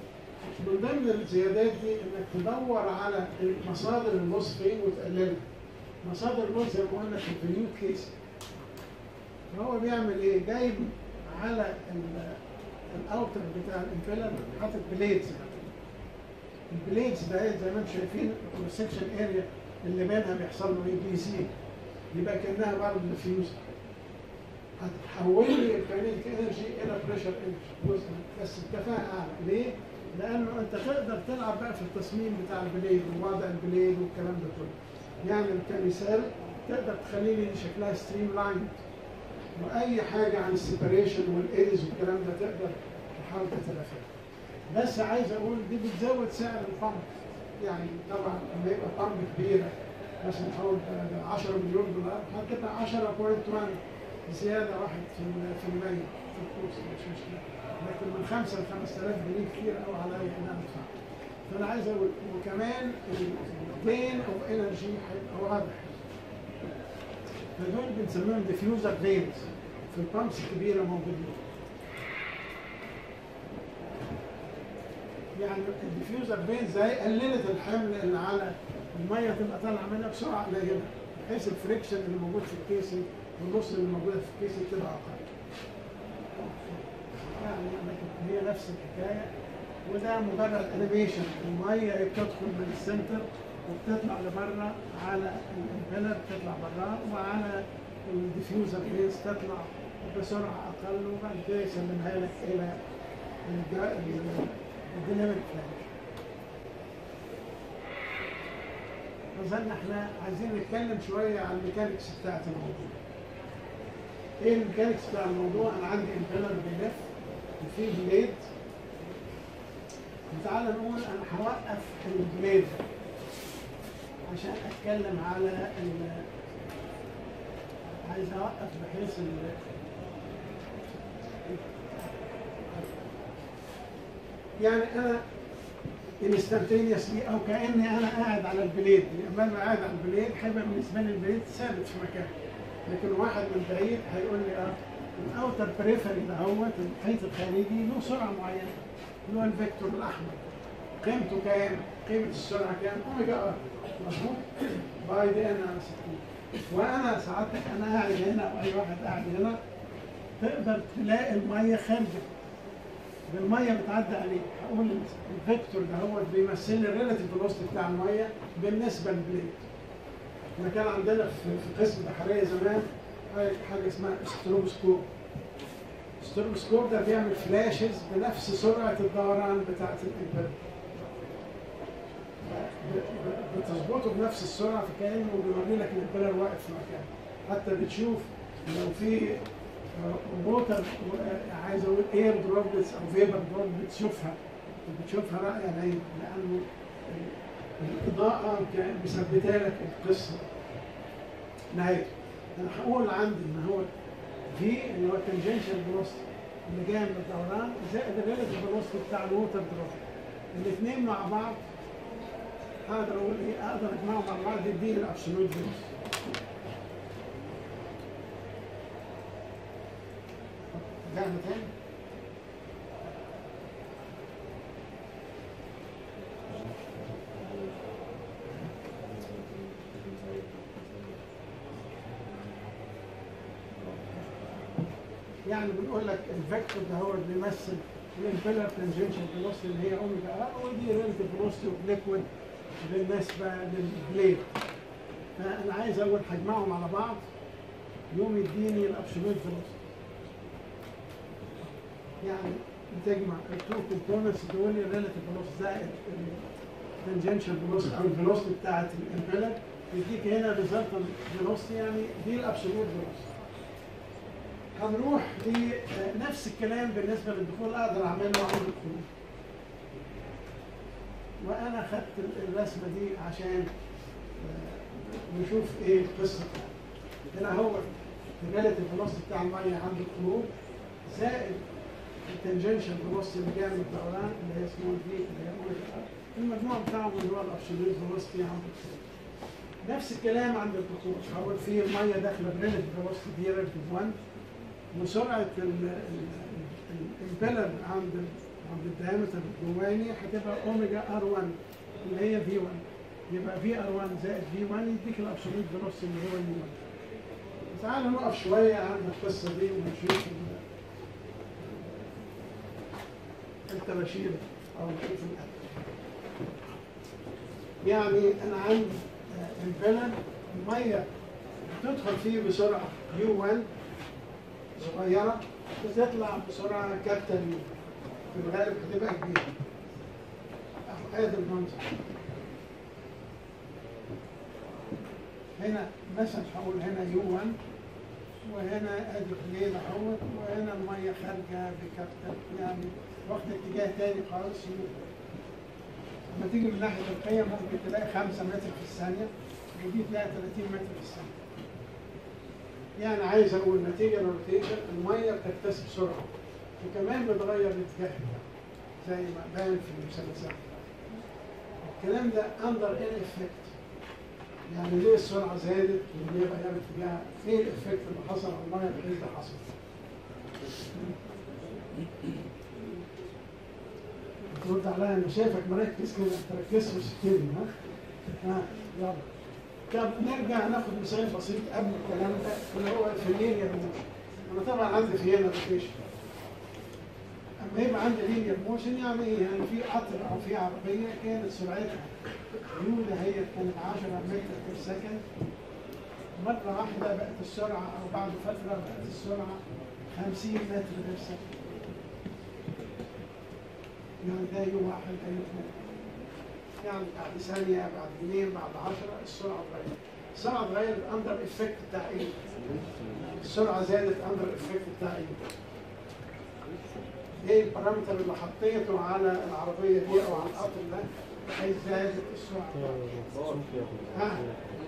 من ضمن الزيادات دي انك تدور على مصادر اللص فين وتقللها مصادر اللص زي ما قلنا في البريود كيس فهو بيعمل ايه؟ جايب على ال- الاوتر بتاع الامبيلر حاطط بليدز البليدز ده زي ما انتم شايفين السكشن اريا اللي بينها بيحصل له ايه بيزيد يبقى كانها برضه ديفيوز هتحول لي الكاينيتيك انرجي الى بريشر انرجي جزء بس بكفاءه اعلى ليه؟ لانه انت تقدر تلعب بقى في التصميم بتاع البليد ووضع البليد والكلام ده كله يعني كمثال تقدر تخلي لي شكلها ستريم لاين واي حاجه عن السيبريشن والايدز والكلام ده تقدر تحاول تتلافاها بس عايز اقول دي بتزود سعر البامب يعني طبعا لما يبقى بامب كبيره مثلا حول 10 مليون دولار هتبقى 10.1 زياده واحد في ال- في المية في الكورس مش مشكله لكن من 5 ل 5000 جنيه كتير قوي عليا ان انا ادفع فانا عايز اقول وكمان الجين اوف انرجي هيبقى واضح فدول بنسميهم ديفيوزر فينز في البامبس الكبيره موجودين يعني الديفيوزر فينز زي قللت الحمل اللي على الميه تبقى طالعه منها بسرعه قليله بحيث الفريكشن اللي موجود في الكيسنج والنص اللي موجوده في الكيسنج تبقى اقل. يعني لكن هي نفس الحكايه وده مجرد انيميشن الميه بتدخل من السنتر وبتطلع لبره على الامبيلر بتطلع بره وعلى الديفيوزر فينز تطلع بسرعه اقل وبعد كده يسلمها لك الى الديناميك فلاش اظن احنا عايزين نتكلم شويه عن الميكانكس بتاعت الموضوع ايه الميكانكس بتاع الموضوع انا عندي امبيلر بيلف وفيه بليد تعالى نقول انا هوقف البليد ده عشان اتكلم على ال عايز اوقف بحيث ال يعني انا انستنتينيوسلي او كاني انا قاعد على البليد لما انا قاعد على البليد هيبقى بالنسبه لي البليد ثابت في مكانه لكن واحد من بعيد هيقول لي اه الاوتر بريفري ده هو المحيط الخارجي له سرعه معينه اللي هو الفيكتور الاحمر قيمته كام؟ قيمه السرعه كام؟ اوميجا ار مظبوط؟ باي دي ان على 60 وانا سعادتك انا قاعد هنا او اي واحد قاعد هنا تقدر تلاقي الميه خارجه الميه بتعدي عليه هقول الفيكتور ده هو بيمثل لي الريلاتيف فيلوسيتي بتاع الميه بالنسبه للبليد احنا كان عندنا في في قسم البحريه زمان حاجه حاجة اسمها ستروبوسكوب الستروبوسكوب ده بيعمل فلاشز بنفس سرعه الدوران بتاعه الامبير بتظبطه بنفس السرعه فكانه بيوري لك الامبير واقف في مكانه حتى بتشوف لو في ووتر عايز اقول اير دروبلتس او فيبر دروبلتس تشوفها بتشوفها رأي العين لانه الاضاءه كانت مثبته لك القصه نهايته انا هقول عندي ان هو في اللي هو التنجنشال فيلوسيتي اللي جاي من الدوران زائد الريلاتيف فيلوسيتي بتاع الووتر دروب الاثنين مع بعض اقدر اقول ايه اقدر اجمعهم مع بعض يديني الابسولوت فيلوسيتي رجعنا تاني يعني بنقول لك الفيكتور ده هو اللي بيمثل الامبيلر تنجنشال فيلوسيتي اللي هي اوميجا ار ودي ريلاتيف فيلوسيتي اوف ليكويد بالنسبه للبليد فانا عايز اول هجمعهم على بعض يوم يديني الابسولوت فيلوسيتي يعني بتجمع التو كومبوننتس دول الريلاتيف فيلوسيتي زائد التنجنشال فيلوسيتي او الفيلوسيتي بتاعت الامبيلر يديك هنا ريزلتنت فيلوسيتي يعني دي الابسولوت فيلوسيتي هنروح لنفس الكلام بالنسبه للدخول اقدر اعمله عند الخروج وانا خدت الرسمه دي عشان نشوف ايه القصه هنا هو الريلاتيف فيلوسيتي بتاع الميه عند الخروج زائد التنجنشال فيلوسيتي اللي جايه من الدوران اللي هي سمول في اللي هي اوميجا ار المجموع بتاعهم اللي هو الابسولوت فيلوسيتي عند الخروج نفس الكلام عند الدخول هقول في الميه داخله بريلاتيف فيلوسيتي دي ريلاتيف 1 وسرعه الامبيلر عند عند الدايمتر الجواني هتبقى اوميجا ار 1 اللي هي في 1 يبقى في ار 1 زائد في 1 يديك الابسوليت فيلوسيتي اللي هو اليو 1 تعالوا نقف شويه عند القصه دي ونشوف ال- التباشير او نشوف الأدب. يعني انا عندي آه، الفيلن الميه بتدخل فيه بسرعه يو 1 صغيره بتطلع بسرعه كابيتال يو في الغالب هتبقى كبيره أهو ادي المنظر هنا مثلا هقول هنا يو 1 وهنا ادي الليل اهوت وهنا الميه خارجه بكابيتال يعني واخد اتجاه تاني خالص يو لما تيجي من ناحيه القيم ممكن تلاقي 5 متر في الثانيه ودي تلاقي 30 متر في الثانيه يعني عايز اقول نتيجه للروتيشن الميه بتكتسب سرعه وكمان بتغير الاتجاه زي ما باين في المثلثات الكلام ده اندر ان افكت يعني ليه السرعه زادت وليه غيرت اتجاهها ايه الافكت اللي حصل على الميه بحيث ده حصل ترد عليا انا شايفك مركز كده انت ركزت وسكتني ها ها يلا طب نرجع ناخد مثال بسيط قبل الكلام ده اللي هو في اللينير موشن انا طبعا عندي في هنا روتيشن اما يبقى عندي لينير موشن يعني ايه؟ يعني في قطر او في عربيه كانت سرعتها يو هي كانت 10 متر في السكند مرة واحدة بقت السرعة أو بعد فترة بقت السرعة 50 متر في السكند يعني ده يو واحد ده يو اثنين يعني بعد ثانية بعد اثنين بعد عشرة السرعة اتغيرت السرعة اتغيرت أندر إفكت بتاع إيه؟ السرعة زادت أندر إفكت بتاع إيه؟ ايه البارامتر اللي حطيته على العربية دي أو على القطر ده بحيث زادت السرعة ها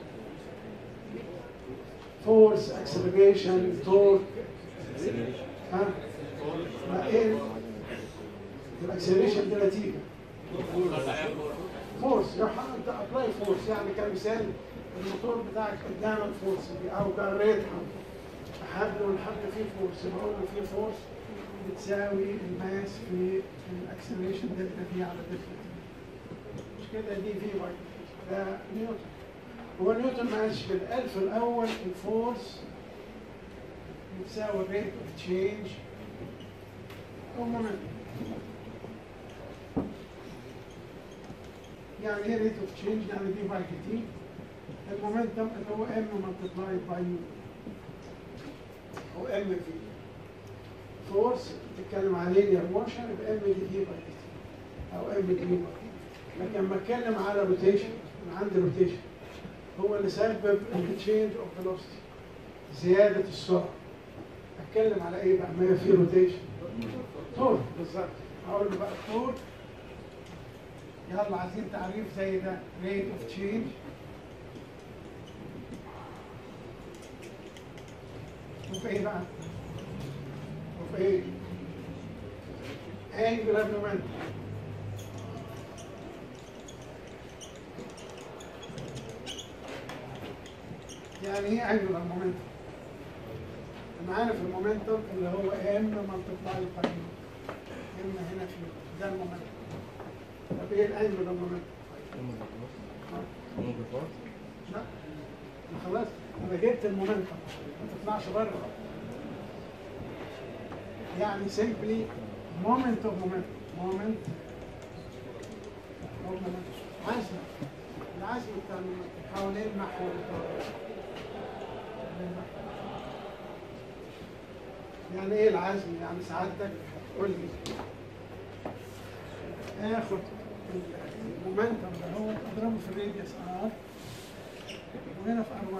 فورس اكسلريشن تورك ها لا ايه الاكسلريشن دي نتيجه فورس لو انت ابلاي فورس يعني كمثال الموتور بتاعك قدام الفورس دي او جريت حبل والحبل فيه فورس بقول له فيه فورس بتساوي الماس في الاكسلريشن دلتا في على دلتا مش كده دي في واي ده نيوتن هو نيوتن ما قالش كده قال في الاول الفورس بتساوي الريت اوف تشينج او مومنت يعني ايه ريت اوف تشينج يعني دي باي تي المومنتم اللي هو ام ملتبلاي باي يو او ام في فورس بتتكلم عن لينير موشن يبقى ام دي اي باي تي او ام دي باي لكن لما اتكلم على روتيشن انا عندي روتيشن هو اللي سبب التشينج اوف فيلوسيتي زياده السرعه اتكلم على ايه بقى ما هي في روتيشن تورك بالظبط هقول له بقى تورك يلا عايزين تعريف زي ده rate of change وفي ايه بقى؟ وفي ايه؟ angular momentum يعني ايه angular momentum؟ انا عارف المومنتوم اللي هو ام ملتبلاي باي ام هنا في ده المومنتوم طب ايه الانجلر مومنتوم؟ لا أنا خلاص انا جبت المومنتوم ما تطلعش بره يعني سيمبلي مومنت اوف مومنت مومنت اوف مومنت عزم العزم بتاع المومنتوم حوالين محور يعني ايه العزم يعني سعادتك قول لي اخد المومنتم ده هو اضربه في الراديوس ار وهنا في ار 1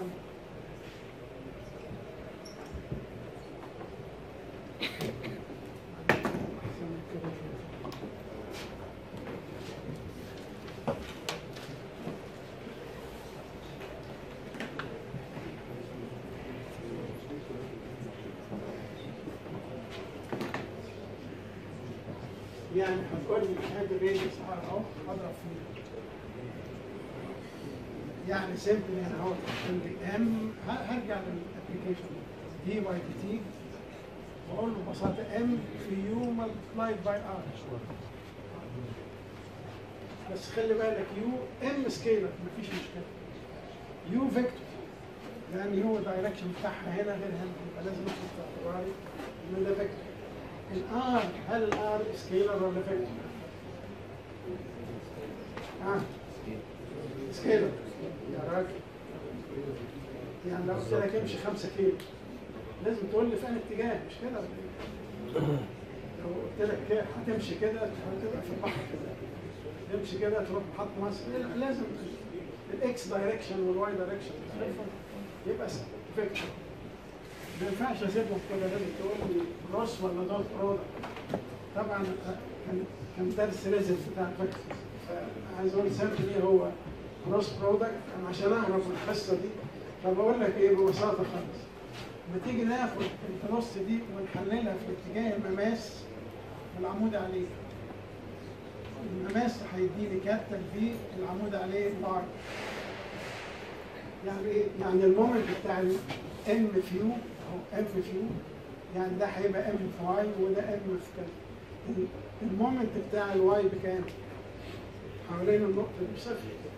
يعني هتقول لي هذا الراديوس ار اهو اضرب فيه يعني سيمبل هنا اهو عندي ام هرجع للابلكيشن دي واي دي تي بقول له ببساطه ام في يو ملتبلايد باي ار بس خلي بالك يو ام سكيلر مفيش مشكله يو فيكتور لان يو الدايركشن بتاعها هنا غير هنا يبقى لازم ناخد في اعتباري ان ده فيكتور الار هل الار سكيلر ولا فيكتور؟ ها سكيلر يا راجل يعني لو قلت لك امشي 5 كيلو لازم تقول لي في انهي اتجاه مش كده ولا ايه؟ لو قلت لك كده هتمشي كده هتبقى في البحر كده تمشي كده تروح محط مصر لا، لازم الاكس دايركشن والواي دايركشن يبقى فيكتور ما ينفعش اسيبهم كده لازم تقول لي كروس ولا دوت برودكت طبعا كان كان درس ريزل بتاع الفيكتور فعايز اقول سامبلي هو كروس برودكت انا عشان اعرف القصه دي فبقول لك ايه ببساطه خالص لما تيجي ناخد الكروس دي ونحللها في اتجاه المماس والعمود عليه المماس هيديني كابتن في العمود عليه باي يعني ايه؟ يعني المومنت بتاع الام فيو او ام فيو يعني ده هيبقى ام في واي وده ام في كذا ال- المومنت بتاع الواي بكام؟ حوالين النقطة دي بصفر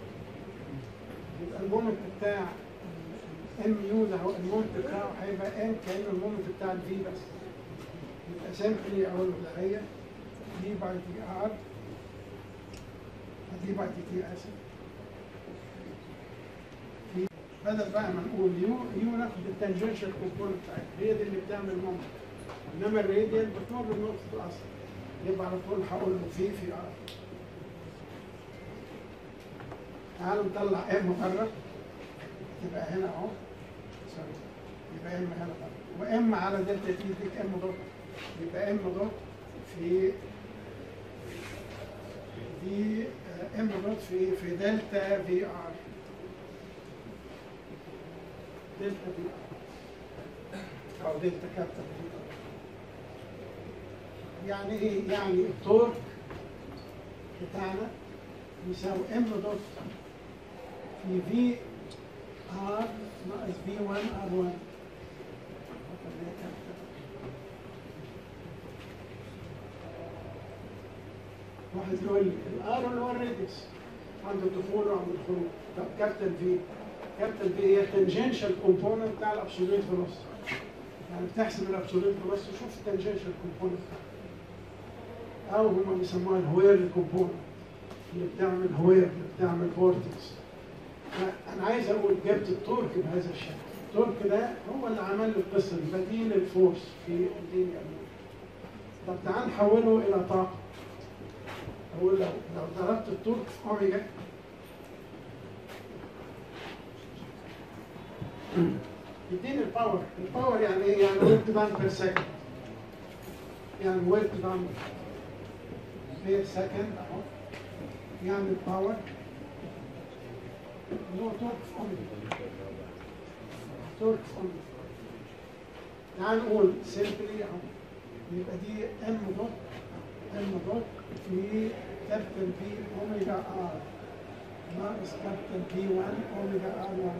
يبقى المومنت بتاع ام يو ده هو المومنت بتاعه هيبقى ام كأنه المومنت بتاع الفي بس يبقى سامبلي اقول له ده هي دي باي تي ار دي باي تي تي اسف في بدل بقى ما نقول يو يو ناخد التانجنشال كومبوننت بتاعتها هي دي اللي بتعمل مومنت انما الراديال بتمر بنقطة الاصل يبقى على طول هقول له في في ار تعالوا نطلع ام بره تبقى هنا اهو سوري يبقى ام هنا بره وام على دلتا تي يديك ام دوت يبقى ام دوت في دي ام دوت في في دلتا في ار دلتا في ار او دلتا كابتن في ار يعني ايه؟ يعني التورك بتاعنا يساوي ام دوت في في ار ناقص في 1 ار 1 واحد يقول لي الار اللي هو الريديوس عند الدخول وعند الخروج طب كابتن في كابتن في هي التنجنشال كومبوننت بتاع الابسوليوت فيلوسيتي يعني بتحسب الابسوليوت فيلوسيتي شوف التنجنشال كومبوننت او هم بيسموها الهوير كومبوننت اللي بتعمل هوير اللي بتعمل فورتكس انا عايز اقول جبت التورك بهذا الشكل التورك ده هو اللي عمل لي القصه دي بديل الفورس في اللينير طب تعال نحوله الى طاقه اقول لو لو ضربت التورك في اوميجا يديني الباور الباور يعني ايه يعني ورك دان بير سكند يعني ورك دان بير سكند اهو يعني الباور اللي هو تورك في اوميجا تورك في اوميجا تعال نقول سيمبلي اهو يبقى دي ام دوت ام دوت في كابتن بي اوميجا ار ناقص كابتن بي 1 اوميجا ار 1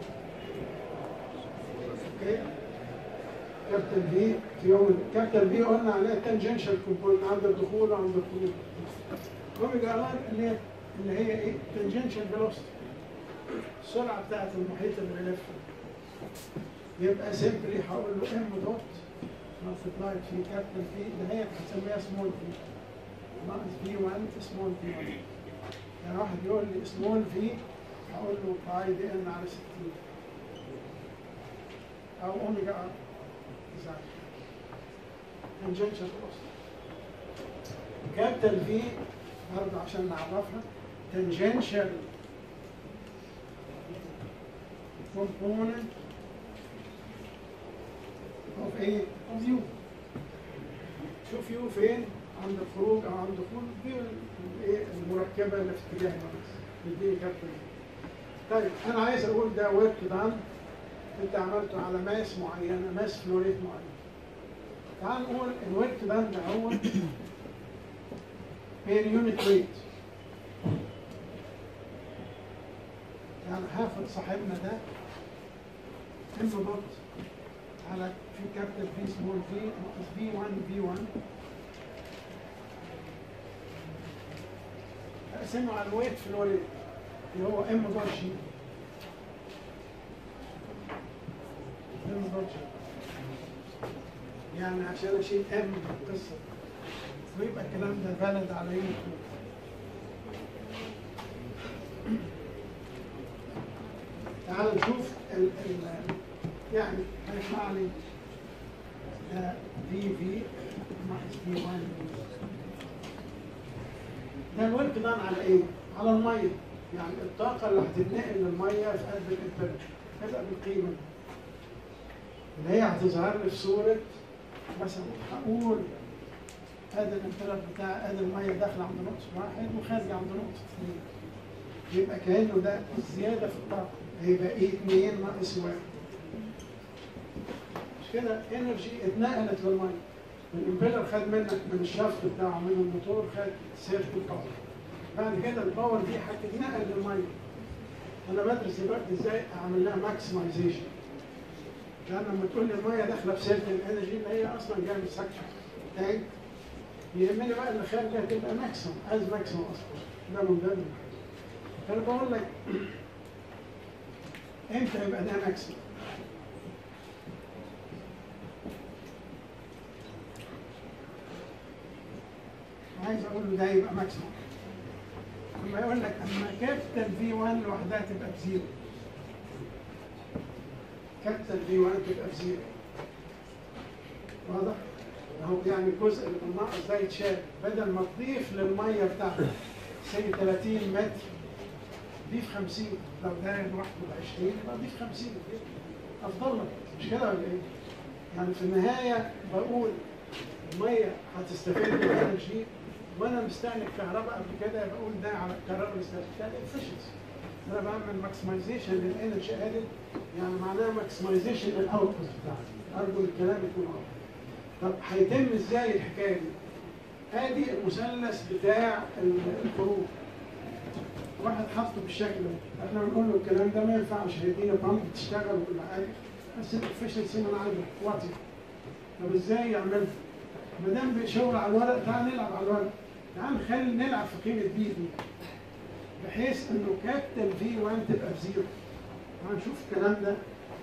اوكي كابتن بي في يوم كابتن بي قلنا عليها تنجنشال كومبوننت عند الدخول وعند الخروج اوميجا ار اللي هي اللي هي ايه تنجنشال فيلوسيتي السرعه بتاعت المحيط اللي بيلف يبقى سيمبلي هقول له ام دوت ملتبلاي في كابتن في ده هي بنسميها سمول في ناقص في 1 سمول في 1 يعني واحد يقول لي سمول في هقول له باي دي ان على 60 او اوميجا ار تنجنشال كابتن في برضه عشان نعرفها تنجنشال component of ايه؟ of u شوف يو فين عند الخروج او عند الدخول دي الايه المركبه اللي في اتجاه الناس دي كابتن طيب انا عايز اقول ده ورك دان انت عملته على ماس معينه ماس فلوريت معين تعال نقول الورك دان ده هو بير يونت ويت يعني هاخد صاحبنا ده ام دوت على في كابيتال في سمول في ناقص في 1 في 1 اقسمه على الويت في الوليد اللي هو ام دوت جي ام دوت جي يعني عشان اشيل ام من القصه ويبقى الكلام ده فالid على يوم الخروج تعالوا نشوف ال ال يعني هيطلع لي ده في في ناقص في 1 ده الورك دان على ايه؟ على الميه يعني الطاقه اللي هتتنقل للميه في قلب الانترنت هتبقى بالقيمه دي. اللي هي هتظهر لي في صوره مثلا هقول ادي الانترنت بتاع ادي الميه داخله عند نقطه واحد وخارجه عند نقطه اثنين يبقى كانه ده زياده في الطاقه هيبقى ايه 2 ناقص واحد مش كده انرجي اتنقلت للميه الامبيلر خد منك من الشفط بتاعه من الموتور خد سيرت الباور بعد كده الباور دي هتتنقل للميه انا بدرس دلوقتي ازاي اعمل لها ماكسمايزيشن لان لما تقول لي الميه داخله في سيرت الانرجي اللي هي اصلا جايه من السكشن تانك يهمني بقى اللي خارجه تبقى ماكسيمم از ماكسيمم اصلا ده من ضمن فانا بقول لك امتى يبقى ده ماكسيمم عايز اقول له ده يبقى ماكسيمم لما يقول لك اما كابيتال في 1 لوحدها تبقى بزيرو كابيتال في 1 تبقى بزيرو واضح؟ اهو يعني الجزء اللي الناقص ده يتشال بدل ما تضيف للميه بتاعتك سي 30 متر ضيف 50 لو ده لوحده ب 20 يبقى ضيف 50 افضل لك مش كده ولا ايه؟ يعني في النهايه بقول الميه هتستفيد من الانرجي وانا مستهلك كهرباء قبل كده بقول ده على الكهرباء اللي استهلكتها الافشنسي انا بعمل ماكسمايزيشن للانرجي ادد يعني معناها ماكسمايزيشن للاوتبوت بتاعي ارجو الكلام يكون واضح طب هيتم ازاي الحكايه دي؟ ادي المثلث بتاع الخروج واحد حاطه بالشكل ده احنا بنقول له الكلام ده ما ينفعش هيدينا بامب تشتغل وكل حاجه بس الافشنسي من عنده واطي طب ازاي يعملها؟ ما دام شغل على الورق تعال نلعب على الورق تعال نخلي نلعب في قيمه بي دي بحيث انه كابيتال في 1 تبقى بزيرو تعال نشوف الكلام ده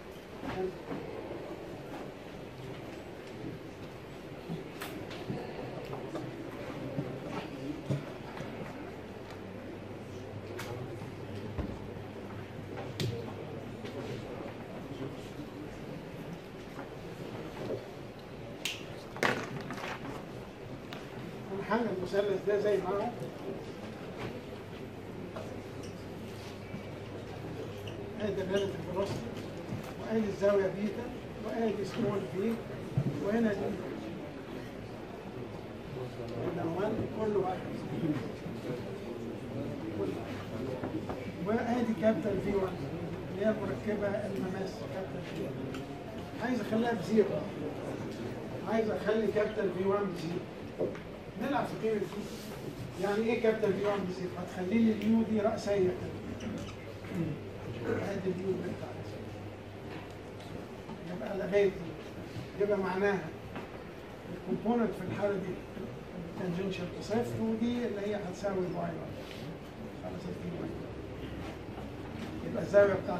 هنحل المثلث ده زي ما هو ادي الريلاتيف فيلوسيتي وادي الزاويه بيتا وادي سمول في وهنا دي هنا 1 كله واحد وادي كابيتال في 1 اللي هي مركبه المماس كابيتال في 1 عايز اخليها بزيرو عايز اخلي كابيتال في 1 بزيرو نلعب في قيمة دي يعني ايه كابتن في 1 بزيرو؟ هتخلي لي اليو دي رأسية كده ادي اليو بتاعتي يبقى لغاية دي يبقى معناها الكومبوننت في الحالة دي التنجنشال بصفر ودي اللي هي هتساوي الواي واي خلاص دي واي يبقى الزاوية بتاعتك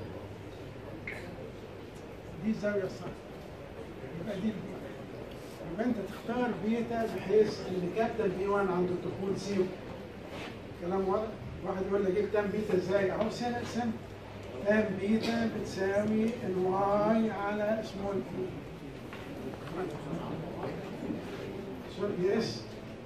دي الزاوية الصح يبقى دي البي يبقى انت تختار بيتا بحيث ان كابتن بي 1 عند الدخول زيرو كلام واضح واحد يقول لي جبت تان بيتا ازاي اهو سهل سهل تان بيتا بتساوي الواي على سمول بي سمول بي اس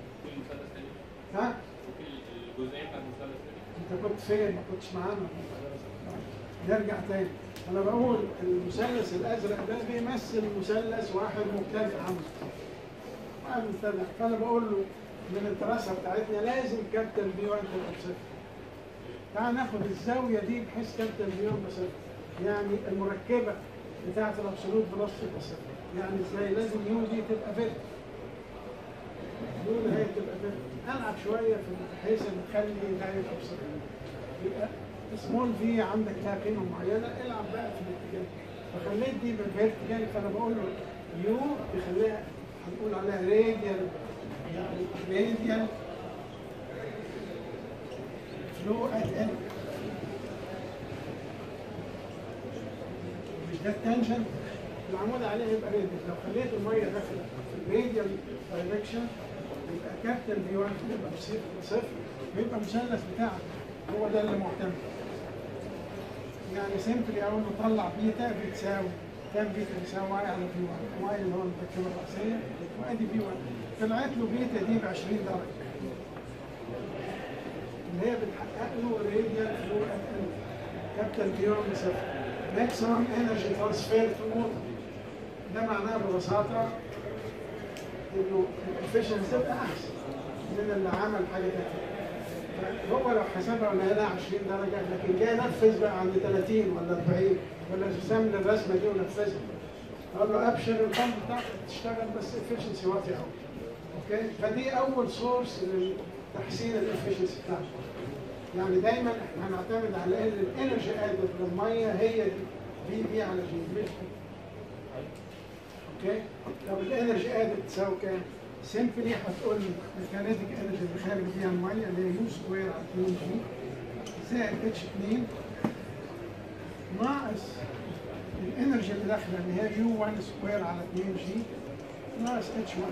ها الجزئيه بتاعت المثلث انت كنت فين ما كنتش معانا نرجع تاني انا بقول المثلث الازرق ده بيمثل مثلث واحد مبتدئ عنه واحد مبتدئ فانا بقول له من الدراسه بتاعتنا لازم كابتن بي 1 تبقى بصفر تعال ناخد الزاويه دي بحيث كابتن بي 1 بصفر يعني المركبه بتاعت الابسولوت فيلوسيتي بصفر يعني ازاي لازم يو دي تبقى فيرت يو اللي هي تبقى فيرت العب شويه في بحيث ان اخلي ده يبقى بصفر يبقى سمول في عندك لها قيمه معينه العب بقى في الاتجاه فخليت دي بالفيرتيكال فانا بقول له يو بخليها هنقول عليها راديال يعني راديال فلو ات ان مش ده التنشن العمود عليه يبقى راديال لو خليت الميه داخله في الراديال دايركشن يبقى كابتن في 1 يبقى بصفر صفر ويبقى المثلث بتاعك هو ده اللي معتمد يعني سيمبلي اول ما اطلع بيتا بتساوي كام بيتا بيساوي واي على في 1 واي اللي هو المركبه الرئيسيه وادي في 1 طلعت له بيتا دي ب 20 درجه اللي هي بتحقق له راديال فلو كابتن في 1 بصفر ماكسيمم انرجي ترانسفير تو ووتر ده معناه ببساطه انه الافشنسي تبقى احسن من اللي عمل حاجه تانيه هو لو حسبها ولا هنا 20 درجه لكن جاي نفذ بقى عند 30 ولا 40 ولا سام الرسمه دي ونفذها اقول له ابشر البامب بتاعتك تشتغل بس افشنسي واطي قوي اوكي فدي اول سورس لتحسين الافشنسي بتاعتك يعني دايما احنا هنعتمد على ان الانرجي ادد للميه هي دي في بي على جي مش اوكي طب الانرجي ادد تساوي كام؟ سيمبلي هتقول لي الكينيتيك انرجي اللي خارج بيها الميه اللي هي يو سكوير على 2 جي زائد اتش 2 ناقص الانرجي اللي داخله اللي هي يو 1 سكوير على 2 جي ناقص اتش 1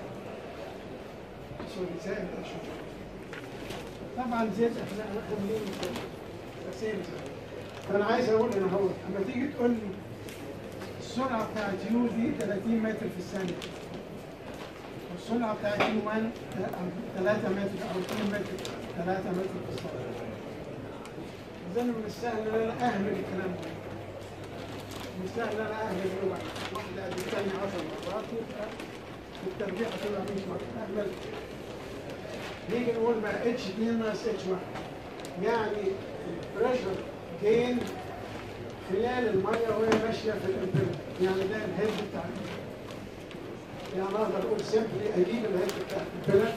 سوري زائد اتش 1 طبعا زيت احنا عاملين تقسيم فانا عايز اقول هنا هو لما تيجي تقول لي السرعه بتاعت يو دي 30 متر في الثانيه السرعه بتاعت يو 1 3 متر او 2 متر 3 متر في الثانيه اذا من السهل ان انا اهمل الكلام ده من السهل ان انا اهمل يو 1 واحده قد الثانيه 10 مرات يبقى التربيع هتبقى 100 مره اهمل نيجي نقول بقى اتش 2 ناقص اتش 1 يعني البريشر جين خلال الميه وهي ماشيه في الامبيرنت يعني ده الهيد بتاع يعني اقدر اقول سيمبلي اجيب الهيد بتاع الامبيرنت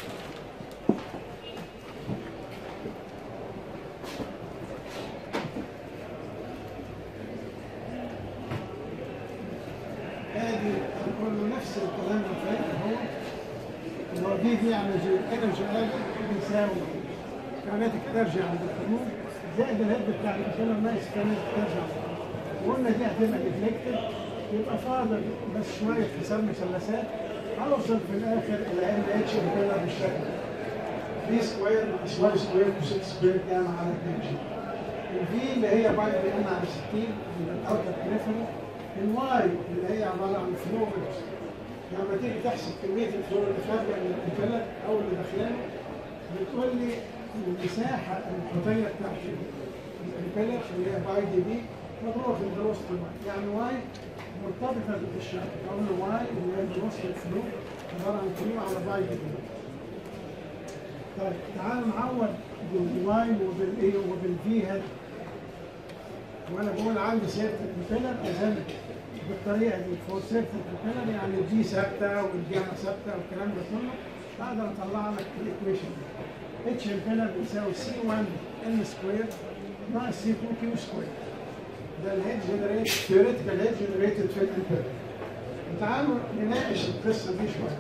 ادي اقول له نفس الكلام اللي فات هو اللي هو دي دي يعني انرجي بيساوي كانتك ترجع عند الحلول زائد الهيد بتاع الانسان ناقص كانت ترجع وقلنا دي هتبقى ديفليكتد يبقى فاضل بس شويه حساب مثلثات هوصل في الاخر الى ان اتش كده بالشكل في سكوير ناقص واي سكوير وست سكوير جامع على 2 جي الفي اللي هي باي بي ان على 60 من الاوتر بريفرال الواي اللي هي عباره عن فلو لما تيجي تحسب كميه الفلو اللي خارجه من الانفلت او اللي داخلها بتقول لي المساحه الخطيه بتاعت الانفلت اللي هي باي دي بي مضروبه في الفيلوسيتي واي يعني واي مرتبطه بالشكل اقول له واي اللي هي الفيلوسيتي الفلو عباره عن فلو على باي دي بي طيب تعال نعوض بالواي وبالايه وبالفي هيد وانا بقول عندي سيرة البروبيلر اذن بالطريقه دي فور سيرة البروبيلر يعني الدي ثابته والجاما ثابته والكلام ده كله اقدر اطلع لك الايكويشن دي اتش البيلر بيساوي سي 1 ان سكوير ناقص سي 2 كيو سكوير ده الهيد جنريت ثيوريتيكال هيد جنريتد في الامبيلر تعالوا نناقش القصه دي شويه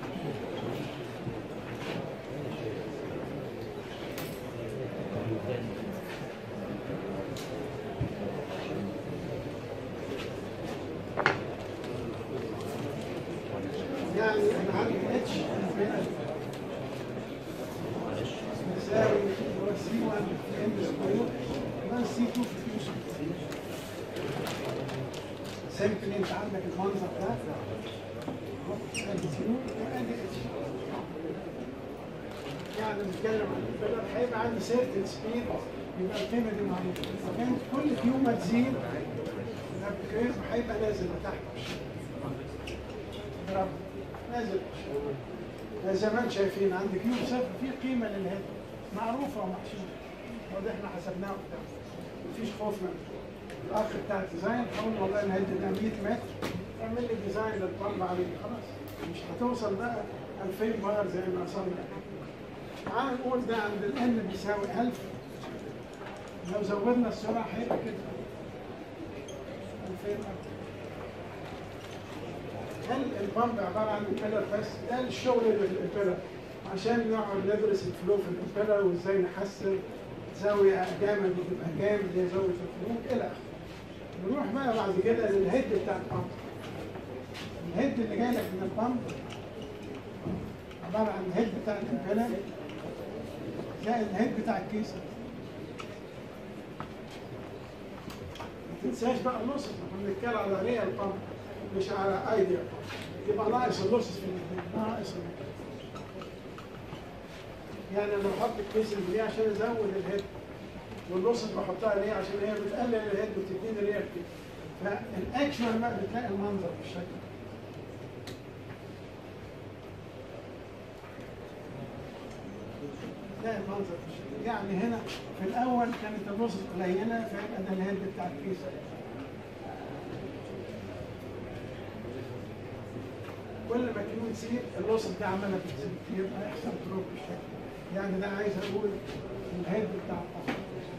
يعني انا عندي اتش يساوي هو سي 1 في ام سكوير بلس سي 2 في كيو سكوير سيمبلي انت عندك المنظر ده ادي سي وادي اتش يعني بنتكلم عن الفيلر هيبقى عندي سيرتن سبيد يبقى القيمه دي معروفه فكانت كل كيو ما تزيد الابلكيشن هيبقى نازل لتحت برافو نازل زي ما انتم شايفين عندك كيو صفر في قيمه للهيد معروفه ومحسوبه وده احنا حسبناه قدام مفيش خوف منه الاخ بتاع الديزاين قال والله الهيد ده 100 متر اعمل لي ديزاين للطلب عليه خلاص مش هتوصل بقى 2000 بار زي ما وصلنا تعال نقول ده عند الان بيساوي 1000 لو زودنا السرعه هيبقى كده 2000 البامب عباره عن امبيلر بس ده الشغل اللي في الامبيلر عشان نقعد ندرس الفلو في الامبيلر وازاي نحسن زاويه جامد وتبقى جامد زي زاويه الخروج الى اخره. نروح بقى بعد كده للهيد بتاع البامب. الهيد اللي جاي لك من البامب عباره عن الهيد بتاع الامبيلر زائد الهيد بتاع الكيس ما تنساش بقى اللصص احنا بنتكلم على ريال بامب مش على ايديا يبقى ناقص اللصص في الاثنين ناقص اللصص. يعني انا بحط الكيس دي عشان ازود الهيد واللصص بحطها ليه عشان هي بتقلل الهيد وتديني ريال كده فالاكشن بقى بتلاقي المنظر بالشكل ده تلاقي المنظر بالشكل ده. يعني هنا في الاول كانت اللصص قليله فيبقى ده الهيد بتاع الكيس كل ما كيلو تزيد اللوسط ده عماله بتزيد يبقى يحصل دروب بالشكل ده. يعني ده عايز اقول الهيد بتاع الطاقه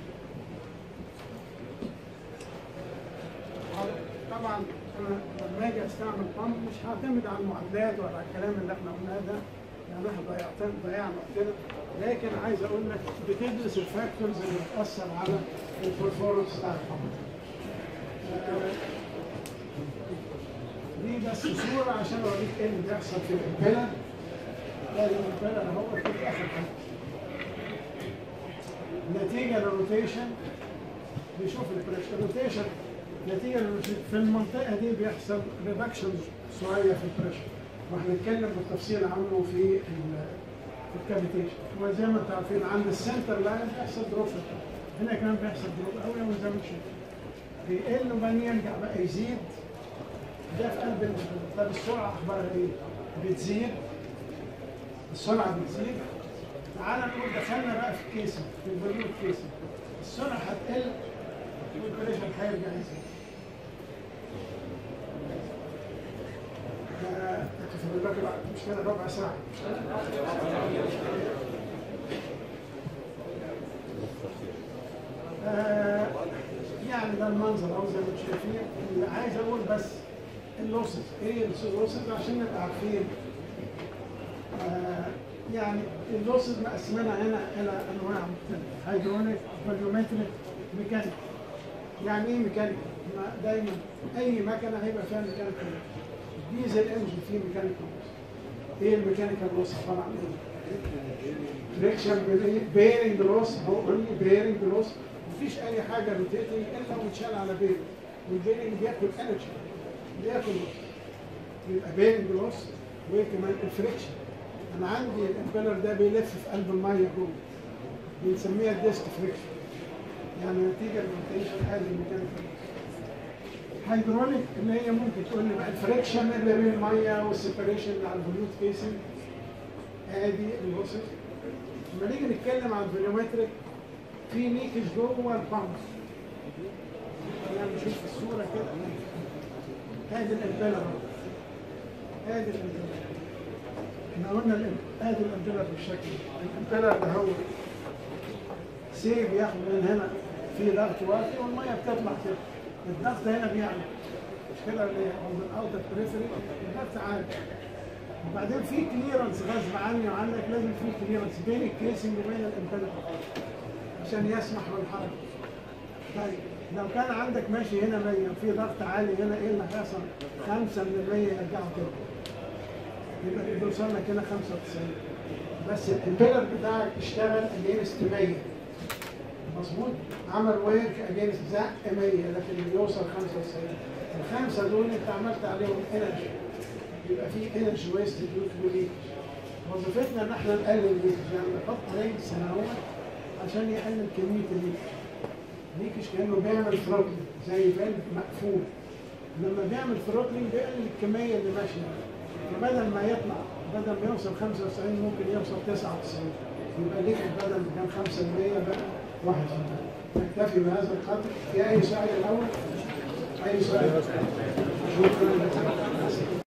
طبعا انا لما اجي استعمل بامب مش هعتمد على المعادلات ولا على الكلام اللي احنا قلناه ده يعني احنا ضيعتنا ضيعنا وقتنا لكن عايز اقول لك بتدرس الفاكتورز اللي بتاثر على البرفورمانس بتاع البامب آه، دي بس صورة عشان اوريك ايه اللي بيحصل في الامبيلر ده الامبيلر اهو في اخر حاجة نتيجة للروتيشن بيشوف البريشر الروتيشن نتيجة للروتيشن في المنطقة دي بيحصل ريدكشن شوية في البريشر وهنتكلم بالتفصيل عنه في ال- في الكافيتيشن وزي ما انتم عارفين عند السنتر لاين بيحصل دروب في البريشر. هنا كمان بيحصل دروب قوي قوي زي ما انتم شايفين بيقل وبعدين يرجع بقى يزيد ده في قلب المشكلة طب السرعة أخبارها إيه؟ بتزيد السرعة بتزيد تعالى نقول دخلنا بقى في الكيسة في البلوت كيسة السرعة هتقل والبريشر هيرجع يزيد آه، انتوا في بالك بقى مش كده ربع ساعة مش كده؟ آه، يعني ده المنظر اهو زي ما انتم شايفين اللي عايز اقول بس اللوسز ايه اللوسز عشان نبقى عارفين آه يعني اللوسز مقسمينها هنا الى انواع مختلفه هيدرونيك فوليومتريك ميكانيك يعني ايه ميكانيك؟ ما دايما اي مكنه هيبقى فيها ميكانيكال ديزل انجن فيه ميكانيكال ايه الميكانيكال لوس عباره عن ايه؟ فريكشن بيرنج لوس هو اونلي بيرنج لوس مفيش اي حاجه روتيتنج الا وتشال على بيرنج والبيرنج بياكل انرجي بياكل لوس يبقى بيرنج لوس وكمان الفريكشن انا عندي الامبيلر ده بيلف في قلب الميه جوه بنسميها الديسك فريكشن يعني نتيجه الروتيشن هذه الميكانيكال هيدروليك اللي هي ممكن تقول لي بقى الفريكشن اللي بين الميه والسيبريشن مع الفوليوت كيسنج ادي الوصف لما نيجي نتكلم عن الفوليومتريك في ليكج جوه البامب خلينا نشوف في الصوره كده ادي الامبيلر ادي الامبيلر احنا قلنا الإم- ادي الامبيلر بالشكل ده الامبيلر ده هو سيب ياخد من هنا في ضغط واطي والميه بتطلع كده الضغط هنا بيعلى مش كده اللي هو من اوتر بريفري الضغط عالي وبعدين في كليرنس غصب عني وعنك لازم في كليرنس بين الكيسنج وبين الامبيلر عشان يسمح بالحركه طيب لو كان عندك ماشي هنا 100 وفي ضغط عالي هنا ايه اللي هيحصل؟ 5 من 100 يرجعوا كده يبقى اللي بيوصل لك هنا 95 بس الامبيلر بتاعك اشتغل اجينست 100 مظبوط عمل ويرك اجينست زق 100 لكن اللي بيوصل 95 الخمسه دول انت عملت عليهم انرجي يبقى في انرجي ويست ديو تو ليك وظيفتنا ان احنا نقلل الليك يعني نحط رينج سنوات عشان يقلل كميه الليك ليكش كانه بيعمل ثروتلينج زي فالف مقفول لما بيعمل ثروتلينج بيقلل الكميه اللي ماشيه فبدل ما يطلع بدل ما يوصل 95 ممكن يوصل 99 يبقى ليك بدل ما كان 5% بقى 1% نكتفي بهذا القدر في اي سؤال الاول اي سؤال شكرا لك